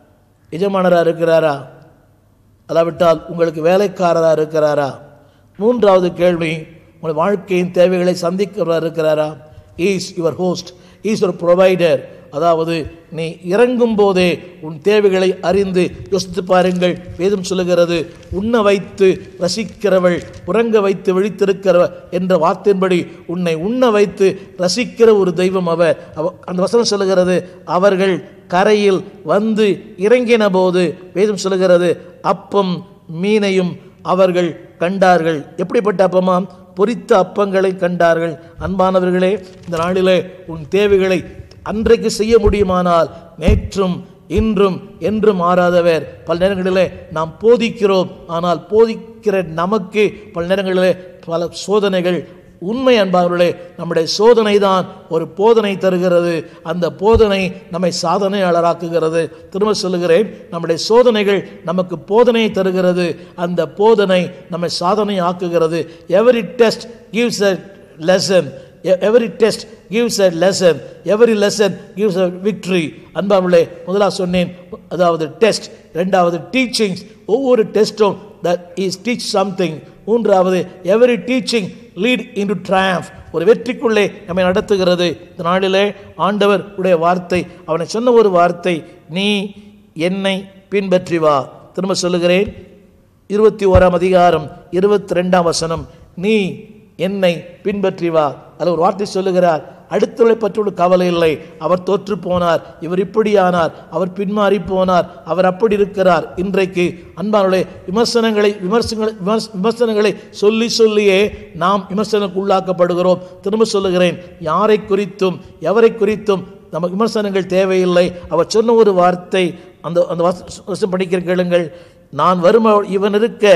எஜமானரா இருக்கிறாரா அல்லாவிட்டால் உங்களுக்கு வேலைக்காரரா இருக்கிறாரா மூன்றாவது கேள்வி உங்கள் வாழ்க்கையின் தேவைகளை சந்திக்கிறவரா இருக்கிறாரா is your host is your provider அதாவது நீ இறங்கும் போதே உன் தேவைகளை அறிந்து யோசித்து பாருங்கள் வேதம் சொல்லுகிறது உண்ண வைத்து ரசிக்கிறவள் உறங்க வைத்து விழித்திருக்கிறவ என்ற வார்த்தையின்படி உன்னை உண்ண வைத்து ரசிக்கிற ஒரு தெய்வம் அவர் அவ அந்த வசனம் சொல்லுகிறது அவர்கள் கரையில் வந்து இறங்கின போது வேதம் சொல்லுகிறது அப்பம் மீனையும் அவர்கள் கண்டார்கள் எப்படிப்பட்ட அப்பமா பொரித்த அப்பங்களை கண்டார்கள் அன்பானவர்களே இந்த நாளிலே உன் தேவைகளை அன்றைக்கு செய்ய முடியுமானால் நேற்றும் இன்றும் என்றும் மாறாதவர் பல நேரங்களிலே நாம் போதிக்கிறோம் ஆனால் போதிக்கிற நமக்கு பல நேரங்களிலே பல சோதனைகள் உண்மை அன்பார்களே நம்முடைய சோதனை தான் ஒரு போதனை தருகிறது அந்த போதனை நம்மை சாதனையாளராக்குகிறது திரும்ப சொல்லுகிறேன் நம்முடைய சோதனைகள் நமக்கு போதனை தருகிறது அந்த போதனை நம்மை சாதனை ஆக்குகிறது every test gives a lesson every test gives a lesson every lesson gives a victory அன்பார்களே முதலாக சொன்னேன் அதாவது டெஸ்ட் ரெண்டாவது டீச்சிங்ஸ் ஒவ்வொரு டெஸ்ட்டும் தட் இஸ் டீச் சம்திங் மூன்றாவது every teaching lead into triumph ஒரு வெற்றிக்குள்ளே நம்மை நடத்துகிறது இந்த நாளிலே ஆண்டவர் உடைய வார்த்தை அவனை சொன்ன ஒரு வார்த்தை நீ என்னை பின்பற்றி வா திரும்ப சொல்லுகிறேன் இருபத்தி ஓராம் அதிகாரம் இருபத்தி ரெண்டாம் வசனம் நீ என்னை பின்பற்றி வா அதில் ஒரு வார்த்தை சொல்லுகிறார் அடுத்தவளை பற்றி கவலை இல்லை அவர் தோற்று போனார் இவர் இப்படியானார் அவர் பின்மாறி போனார் அவர் அப்படி இருக்கிறார் இன்றைக்கு அன்பானவர்களே விமர்சனங்களை விமர்சனங்களை விமர்ச- விமர்சனங்களை சொல்லி சொல்லியே நாம் விமர்சனக்கு உள்ளாக்கப்படுகிறோம் திரும்ப சொல்லுகிறேன் யாரை குறித்தும் எவரை குறித்தும் நம்ம விமர்சனங்கள் தேவையில்லை அவர் சொன்ன ஒரு வார்த்தை அந்த அந்த வச- வசனம் படிக்கிற கேளுங்கள் நான் வரும் இவன் இருக்க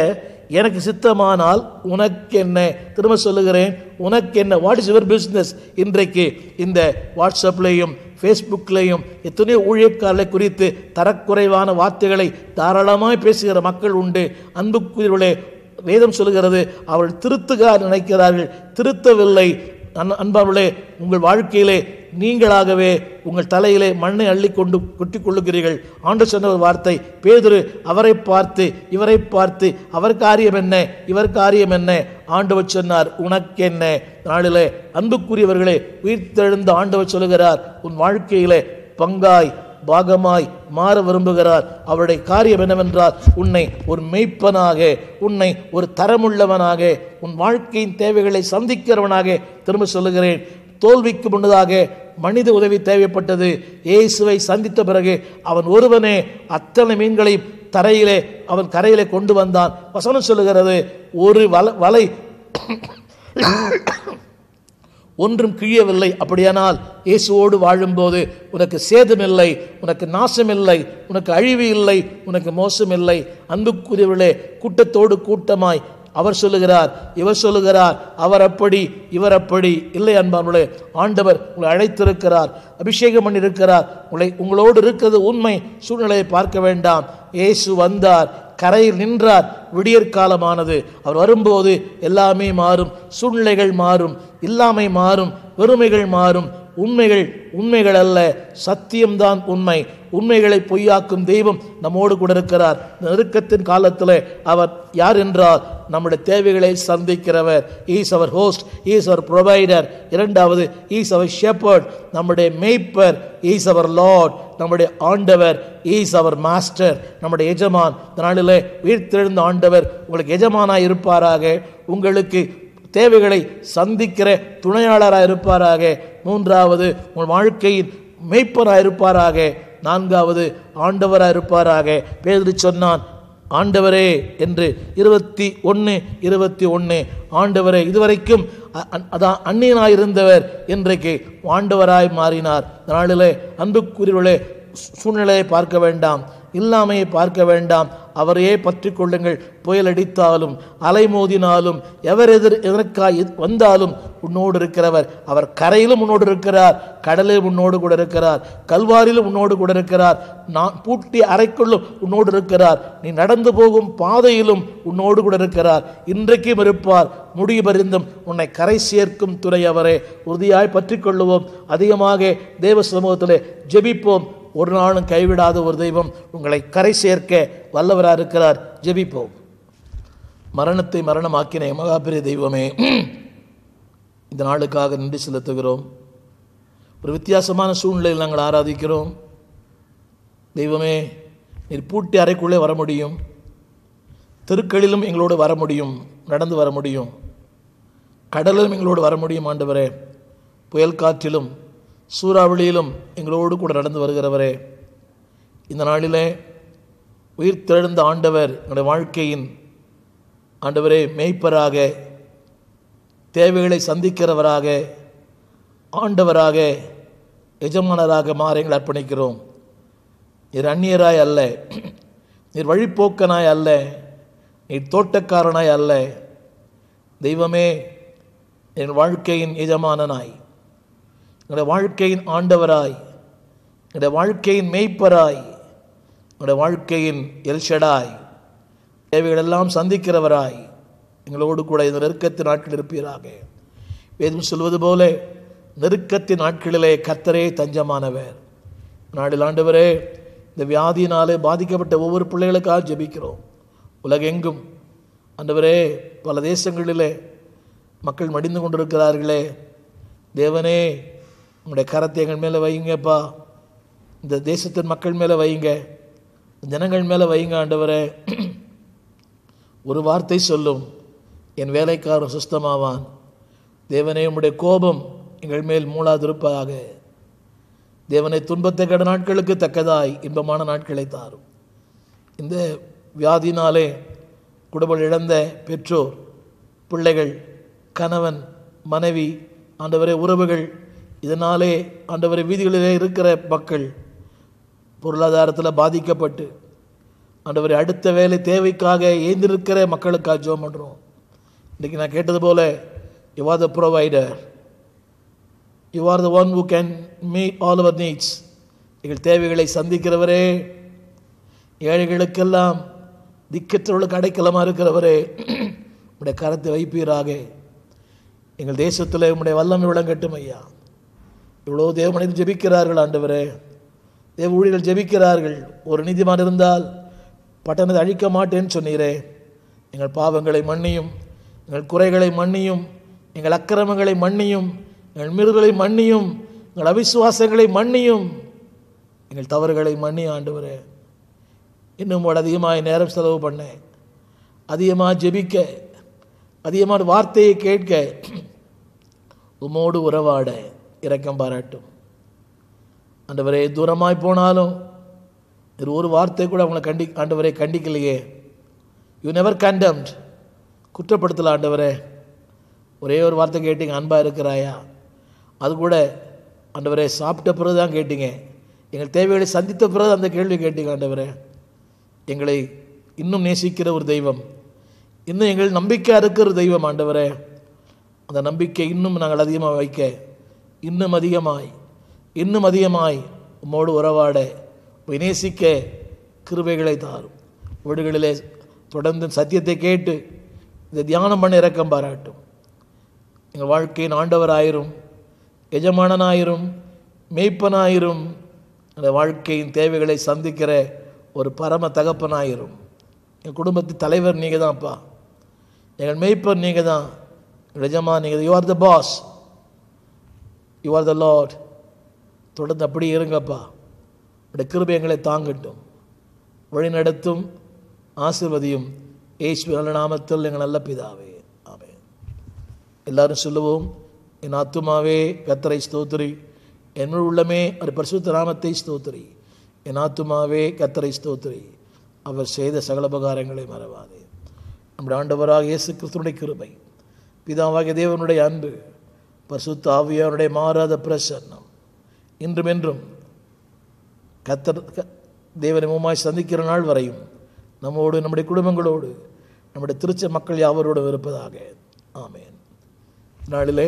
எனக்கு சித்தமானால் உனக்கு என்ன திரும்ப சொல்லுகிறேன் உனக்கு என்ன வாட் இஸ் யுவர் பிஸ்னஸ் இன்றைக்கு இந்த வாட்ஸ்அப்லேயும் ஃபேஸ்புக்லேயும் எத்தனையோ ஊழியக்காரர்களை குறித்து தரக்குறைவான வார்த்தைகளை தாராளமாய் பேசுகிற மக்கள் உண்டு அன்புக்குரியவர்களே வேதம் சொல்லுகிறது அவர்கள் திருத்துக நினைக்கிறார்கள் திருத்தவில்லை அன் அன்பார்களே உங்கள் வாழ்க்கையிலே நீங்களாகவே உங்கள் தலையிலே மண்ணை அள்ளி கொண்டு கொட்டிக் கொள்ளுகிறீர்கள் ஆண்டு சொன்ன ஒரு வார்த்தை பேதுரு அவரை பார்த்து இவரை பார்த்து அவர் காரியம் என்ன இவர் காரியம் என்ன ஆண்டவர் சொன்னார் உனக்கு என்ன நாளிலே அன்புக்குரியவர்களே உயிர்த்தெழுந்த ஆண்டவர் சொல்லுகிறார் உன் வாழ்க்கையிலே பங்காய் பாகமாய் மாற விரும்புகிறார் அவருடைய காரியம் என்னவென்றால் உன்னை ஒரு மெய்ப்பனாக உன்னை ஒரு தரமுள்ளவனாக உன் வாழ்க்கையின் தேவைகளை சந்திக்கிறவனாக திரும்ப சொல்லுகிறேன் தோல்விக்கு முன்னதாக மனித உதவி தேவைப்பட்டது இயேசுவை சந்தித்த பிறகு அவன் ஒருவனே அத்தனை மீன்களையும் தரையிலே அவன் கரையிலே கொண்டு வந்தான் வசனம் சொல்லுகிறது ஒரு வல வலை ஒன்றும் கிழியவில்லை அப்படியானால் இயேசுவோடு வாழும்போது உனக்கு சேதமில்லை உனக்கு நாசமில்லை உனக்கு அழிவு இல்லை உனக்கு மோசமில்லை அன்புக்குரியவர்களே கூட்டத்தோடு கூட்டமாய் அவர் சொல்லுகிறார் இவர் சொல்லுகிறார் அவர் அப்படி இவர் அப்படி இல்லை அன்பார்களே ஆண்டவர் உங்களை அழைத்திருக்கிறார் அபிஷேகம் பண்ணியிருக்கிறார் உங்களை உங்களோடு இருக்கிறது உண்மை சூழ்நிலையை பார்க்க வேண்டாம் இயேசு வந்தார் கரையில் நின்றார் விடியற்காலமானது அவர் வரும்போது எல்லாமே மாறும் சூழ்நிலைகள் மாறும் இல்லாமை மாறும் வெறுமைகள் மாறும் உண்மைகள் உண்மைகள் அல்ல சத்தியம்தான் உண்மை உண்மைகளை பொய்யாக்கும் தெய்வம் நம்மோடு கூட இருக்கிறார் இந்த நெருக்கத்தின் காலத்தில் அவர் யார் என்றால் நம்முடைய தேவைகளை சந்திக்கிறவர் is our host is our provider இரண்டாவது ஈஸ் அவர் ஷெப்பர்ட் நம்முடைய மேய்ப்பர் ஈஸ் அவர் லார்ட் நம்முடைய ஆண்டவர் ஈஸ் அவர் மாஸ்டர் நம்முடைய எஜமான் இந்த நாளிலே உயிர்த்தெழுந்த ஆண்டவர் உங்களுக்கு எஜமானாய் இருப்பாராக உங்களுக்கு தேவைகளை சந்திக்கிற துணையாளராக இருப்பாராக மூன்றாவது உங்கள் வாழ்க்கையின் மெய்ப்பராக இருப்பாராக நான்காவது ஆண்டவராக இருப்பாராக பேதரி சொன்னான் ஆண்டவரே என்று இருபத்தி ஒன்று இருபத்தி ஒன்று ஆண்டவரே இதுவரைக்கும் அ- அ- அதான் அந்நியனாயிருந்தவர் இன்றைக்கு ஆண்டவராய் மாறினார் இந்த நாளிலே அன்புக்குரியவர்களே சூ- சூழ்நிலையை பார்க்க வேண்டாம் இல்லாமையை பார்க்க வேண்டாம் அவரையே பற்றி கொள்ளுங்கள் புயல் அடித்தாலும் அலை மோதினாலும் எவர் எதிர் எதற்காய் எத்- வந்தாலும் உன்னோடு இருக்கிறவர் அவர் கரையிலும் உன்னோடு இருக்கிறார் கடலிலும் உன்னோடு கூட இருக்கிறார் கல்வாரிலும் உன்னோடு கூட இருக்கிறார் நான் பூட்டி அறைக்குள்ளும் உன்னோடு இருக்கிறார் நீ நடந்து போகும் பாதையிலும் உன்னோடு கூட இருக்கிறார் இன்றைக்கும் இருப்பார் முடிவு பரிந்தும் உன்னை கரை சேர்க்கும் துறை அவரே உறுதியாய் பற்றி கொள்ளுவோம் அதிகமாக தேவ சமூகத்திலே ஜெபிப்போம் ஒரு நாளும் கைவிடாத ஒரு தெய்வம் உங்களை கரை சேர்க்க வல்லவராக இருக்கிறார் ஜெபிப்போம் மரணத்தை மரணமாக்கின மகாபெரிய தெய்வமே இந்த நாளுக்காக நன்றி செலுத்துகிறோம் ஒரு வித்தியாசமான சூழ்நிலையில் நாங்கள் ஆராதிக்கிறோம் தெய்வமே நீர் பூட்டி அறைக்குள்ளே வர முடியும் தெருக்களிலும் எங்களோடு வர முடியும் நடந்து வர முடியும் கடலிலும் எங்களோடு வர முடியும் ஆண்டவரே புயல் காற்றிலும் சூறாவளியிலும் எங்களோடு கூட நடந்து வருகிறவரே இந்த நாளிலே உயிர் தெழுந்த ஆண்டவர் எங்களுடைய வாழ்க்கையின் ஆண்டவரே மேய்ப்பராக தேவைகளை சந்திக்கிறவராக ஆண்டவராக எஜமானராக மாற எங்களை அர்ப்பணிக்கிறோம் நீர் அந்நியராய் அல்ல நீர் வழிப்போக்கனாய் அல்ல நீர் தோட்டக்காரனாய் அல்ல தெய்வமே என் வாழ்க்கையின் எஜமானனாய் எங்களுடைய வாழ்க்கையின் ஆண்டவராய் எங்களுடைய வாழ்க்கையின் மேய்ப்பராய் எங்களுடைய வாழ்க்கையின் எல்ஷடாய் தேவைகளெல்லாம் சந்திக்கிறவராய் எங்களோடு கூட இந்த நெருக்கத்தின் நாட்கள் இருப்பீராக வேதம் சொல்வது போல நெருக்கத்தின் நாட்களிலே கர்த்தரே தஞ்சமானவர் நாடில் ஆண்டவரே இந்த வியாதியினாலே பாதிக்கப்பட்ட ஒவ்வொரு பிள்ளைகளுக்காக ஜெபிக்கிறோம் உலகெங்கும் ஆண்டவரே பல தேசங்களிலே மக்கள் மடிந்து கொண்டிருக்கிறார்களே தேவனே உங்களுடைய கரத்தை எங்கள் மேலே வைங்கப்பா இந்த தேசத்தின் மக்கள் மேலே வைங்க ஜனங்கள் மேலே வைங்க ஆண்டவரே ஒரு வார்த்தை சொல்லும் என் வேலைக்காரன் சுஸ்தமாவான் தேவனே உம்முடைய கோபம் எங்கள் மேல் மூளாதிருப்பதாக தேவனை துன்பத்தை கட நாட்களுக்கு தக்கதாய் இன்பமான நாட்களை தாரும் இந்த வியாதினாலே குடும்பம் இழந்த பெற்றோர் பிள்ளைகள் கணவன் மனைவி ஆண்டவரே உறவுகள் இதனாலே ஆண்டவரே வீதிகளிலே இருக்கிற மக்கள் பொருளாதாரத்தில் பாதிக்கப்பட்டு ஆண்டவரே அடுத்த வேலை தேவைக்காக ஏந்திருக்கிற மக்களுக்காக ஜெபம் பண்ணுறோம் இன்றைக்கி நான் கேட்டது போல you are the provider you are the one who can meet all our needs எங்கள் தேவைகளை சந்திக்கிறவரே ஏழைகளுக்கெல்லாம் திக்கற்றவர்களுக்கு அடைக்கலமாக இருக்கிறவரே உடைய கரத்தை வைப்பீராக எங்கள் தேசத்தில் உம்முடைய வல்லமை விளங்கட்டும் ஐயா இவ்வளோ தேவமனிதர் ஜெபிக்கிறார்கள் ஆண்டவரே தேவ ஊழியர்கள் ஜெபிக்கிறார்கள் ஒரு நீதிமான் இருந்தால் பட்டணத்தை அழிக்க மாட்டேன்னு சொன்னீரே எங்கள் பாவங்களை மன்னியும் எங்கள் குறைகளை மன்னியும் எங்கள் அக்கிரமங்களை மன்னியும் எங்கள் மீறுதலை மன்னியும் எங்கள் அவிசுவாசங்களை மன்னியும் எங்கள் தவறுகளை மன்னி ஆண்டவரே இன்னும் உங்களோட அதிகமாக நேரம் செலவு பண்ணேன் அதிகமாக ஜெபிக்க அதிகமான வார்த்தையை கேட்க உமோடு உறவாட இரக்கம் பாராட்டும் ஆண்டவரே தூரமாய் போனாலும் இது ஒரு வார்த்தை கூட அவங்கள கண்டி ஆண்டவரே கண்டிக்கலையே யூ நெவர் கண்டம்ட் குற்றப்படுத்தல ஆண்டவரே ஒரே ஒரு வார்த்தை கேட்டீங்க அன்பாக இருக்கிறாயா அது கூட ஆண்டவரே சாப்பிட்ட பிறகு தான் கேட்டீங்க எங்கள் தேவைகளை சந்தித்த பிறகு அந்த கேள்வி கேட்டீங்க ஆண்டவரே எங்களை இன்னும் நேசிக்கிற ஒரு தெய்வம் இன்னும் எங்கள் நம்பிக்கை இருக்கிற தெய்வம் ஆண்டவரே அந்த நம்பிக்கை இன்னும் நாங்கள் அதிகமாக வைக்க இன்னும் அதிகமாய் இன்னும் அதிகமாய் உம்மோடு உறவாட உம்மை நேசிக்க கிருபைகளை தாரும் வீடுகளிலே தொடர்ந்து சத்தியத்தை கேட்டு இதை தியானம் பண்ண இரக்கம் பாராட்டும் எங்கள் வாழ்க்கையின் ஆண்டவராயிரும் எஜமானனாயிரும் மேய்ப்பனாயிரும் அந்த வாழ்க்கையின் தேவைகளை சந்திக்கிற ஒரு பரம தகப்பனாயிரும் எங்கள் குடும்பத்தின் தலைவர் நீங்கள் தான்ப்பா எங்கள் மேய்ப்பர் நீங்கள் தான் எங்கள் எஜமான் நீங்கள் you are the boss you are the Lord தொடர்ந்து அப்படியே இருங்கப்பா உடைய கிருபை எங்களை தாங்கட்டும் வழிநடத்தும் ஆசிர்வதியும் ஏசுவி நல்ல நாமத்தில் எங்கள் நல்ல பிதாவே ஆமென் எல்லாரும் சொல்லுவோம் என் ஆத்துமாவே கத்தரை ஸ்தோத்திரி என்னுள் உள்ளமே ஒரு பரிசுத்த நாமத்தை ஸ்தோத்திரி என் ஆத்துமாவே கத்தரை ஸ்தோத்திரி அவர் செய்த சகலபகாரங்களை மறவாதே நம்முடைய ஆண்டவராக இயேசு கிறிஸ்துனுடைய கிருபை பிதாவாகிய தேவனுடைய அன்பு பரிசுத்த ஆவியாருடைய மாறாத பிரசன்னம் இன்றும் என்றும் கத்தர் க- தேவனை முகமாய் சந்திக்கிற நாள் வரையும் நம்மோடு நம்முடைய குடும்பங்களோடு நம்முடைய திருச்ச மக்கள் யாவரோடும் இருப்பதாக ஆமென் நாளிலே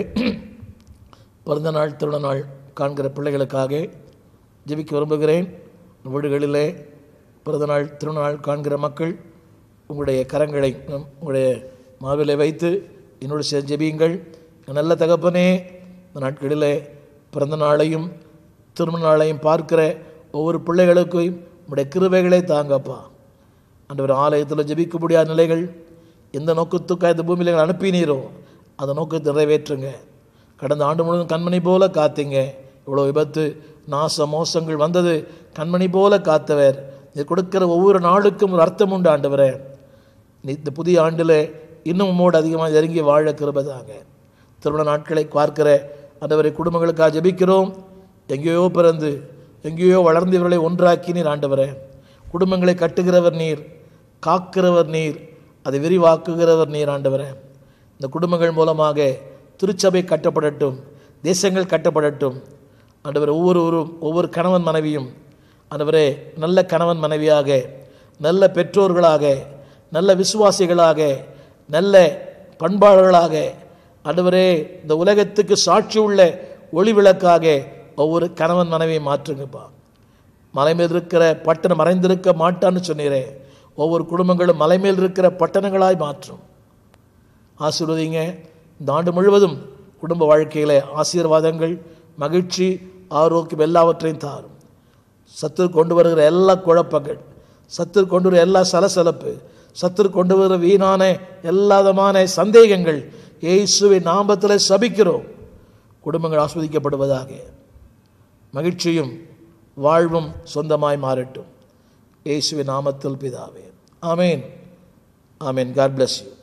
பிறந்த நாள் திருமண நாள் காண்கிற பிள்ளைகளுக்காக ஜெபிக்க விரும்புகிறேன் வீடுகளிலே பிறந்த நாள் திருநாள் காண்கிற மக்கள் உங்களுடைய கரங்களை நம் உங்களுடைய மாவிலை வைத்து என்னோடு சேர்ந்து ஜெபியுங்கள் நல்ல தகப்பனே இந்த நாட்களிலே பிறந்த நாளையும் திருமண நாளையும் பார்க்கிற ஒவ்வொரு பிள்ளைகளுக்கும் உங்களுடைய கிருபைகளை தாங்கப்பா ஆண்டவர் ஆலயத்தில் ஜெபிக்க முடியாத நிலைகள் எந்த நோக்கத்துக்காக இந்த பூமியில் எங்களை அனுப்பினீரோ அந்த நோக்கத்தை நிறைவேற்றுங்க கடந்த ஆண்டு முழுவதும் கண்மணி போல காத்தீங்க இவ்வளோ விபத்து நாச மோசங்கள் வந்தது கண்மணி போல காத்தவர் நீ கொடுக்கிற ஒவ்வொரு நாளுக்கும் ஒரு அர்த்தம் உண்டு ஆண்டவரே நீ இந்த புதிய ஆண்டில் இன்னும் உம்மோடு அதிகமாக இறங்கி வாழ கிருபதாங்க திருமண நாட்களை பார்க்கிற ஆண்டவரை குடும்பங்களுக்காக ஜெபிக்கிறோம் எங்கேயோ பிறந்து எங்கேயோ வளர்ந்து இவர்களை ஒன்றாக்கி நீர் ஆண்டவரே குடும்பங்களை கட்டுகிறவர் நீர் காக்கிறவர் நீர் அதை விரிவாக்குகிறவர் நீர் ஆண்டவரே இந்த குடும்பங்கள் மூலமாக திருச்சபை கட்டப்படட்டும் தேசங்கள் கட்டப்படட்டும் ஆண்டவர் ஒவ்வொருவரும் ஒவ்வொரு கணவன் மனைவியும் ஆண்டவரே நல்ல கணவன் மனைவியாக நல்ல பெற்றோர்களாக நல்ல விசுவாசிகளாக நல்ல பண்பாளர்களாக ஆண்டவரே இந்த உலகத்துக்கு சாட்சி உள்ள ஒளி விளக்காக ஒவ்வொரு கணவன் மனைவியை மாற்றுங்கப்பா மலை மேல் இருக்கிற பட்டணம் மறைந்திருக்க மாட்டான்னு சொன்னீரே ஒவ்வொரு குடும்பங்களும் மலை மேல் இருக்கிற பட்டணங்களாய் மாற்றும் ஆசீர்வதிங்க இந்த ஆண்டு முழுவதும் குடும்ப வாழ்க்கையில ஆசீர்வாதங்கள் மகிழ்ச்சி ஆரோக்கியம் எல்லாவற்றையும் தாரும் சத்துரு கொண்டு வருகிற எல்லா குழப்பங்கள் சத்துரு கொண்டு வருகிற எல்லா சலசலப்பு சத்துரு கொண்டு வருகிற வீணான எல்லா விதமான சந்தேகங்கள் இயேசுவின் நாமத்தில் சபிக்கிறோம் குடும்பங்கள் ஆஸ்வதிக்கப்படுவதாக மகிழ்ச்சியும் வாழ்வும் சொந்தமாய் மாறட்டும் இயேசுவின் நாமத்தில் பிதாவே ஆமேன் ஆமேன் காட் bless you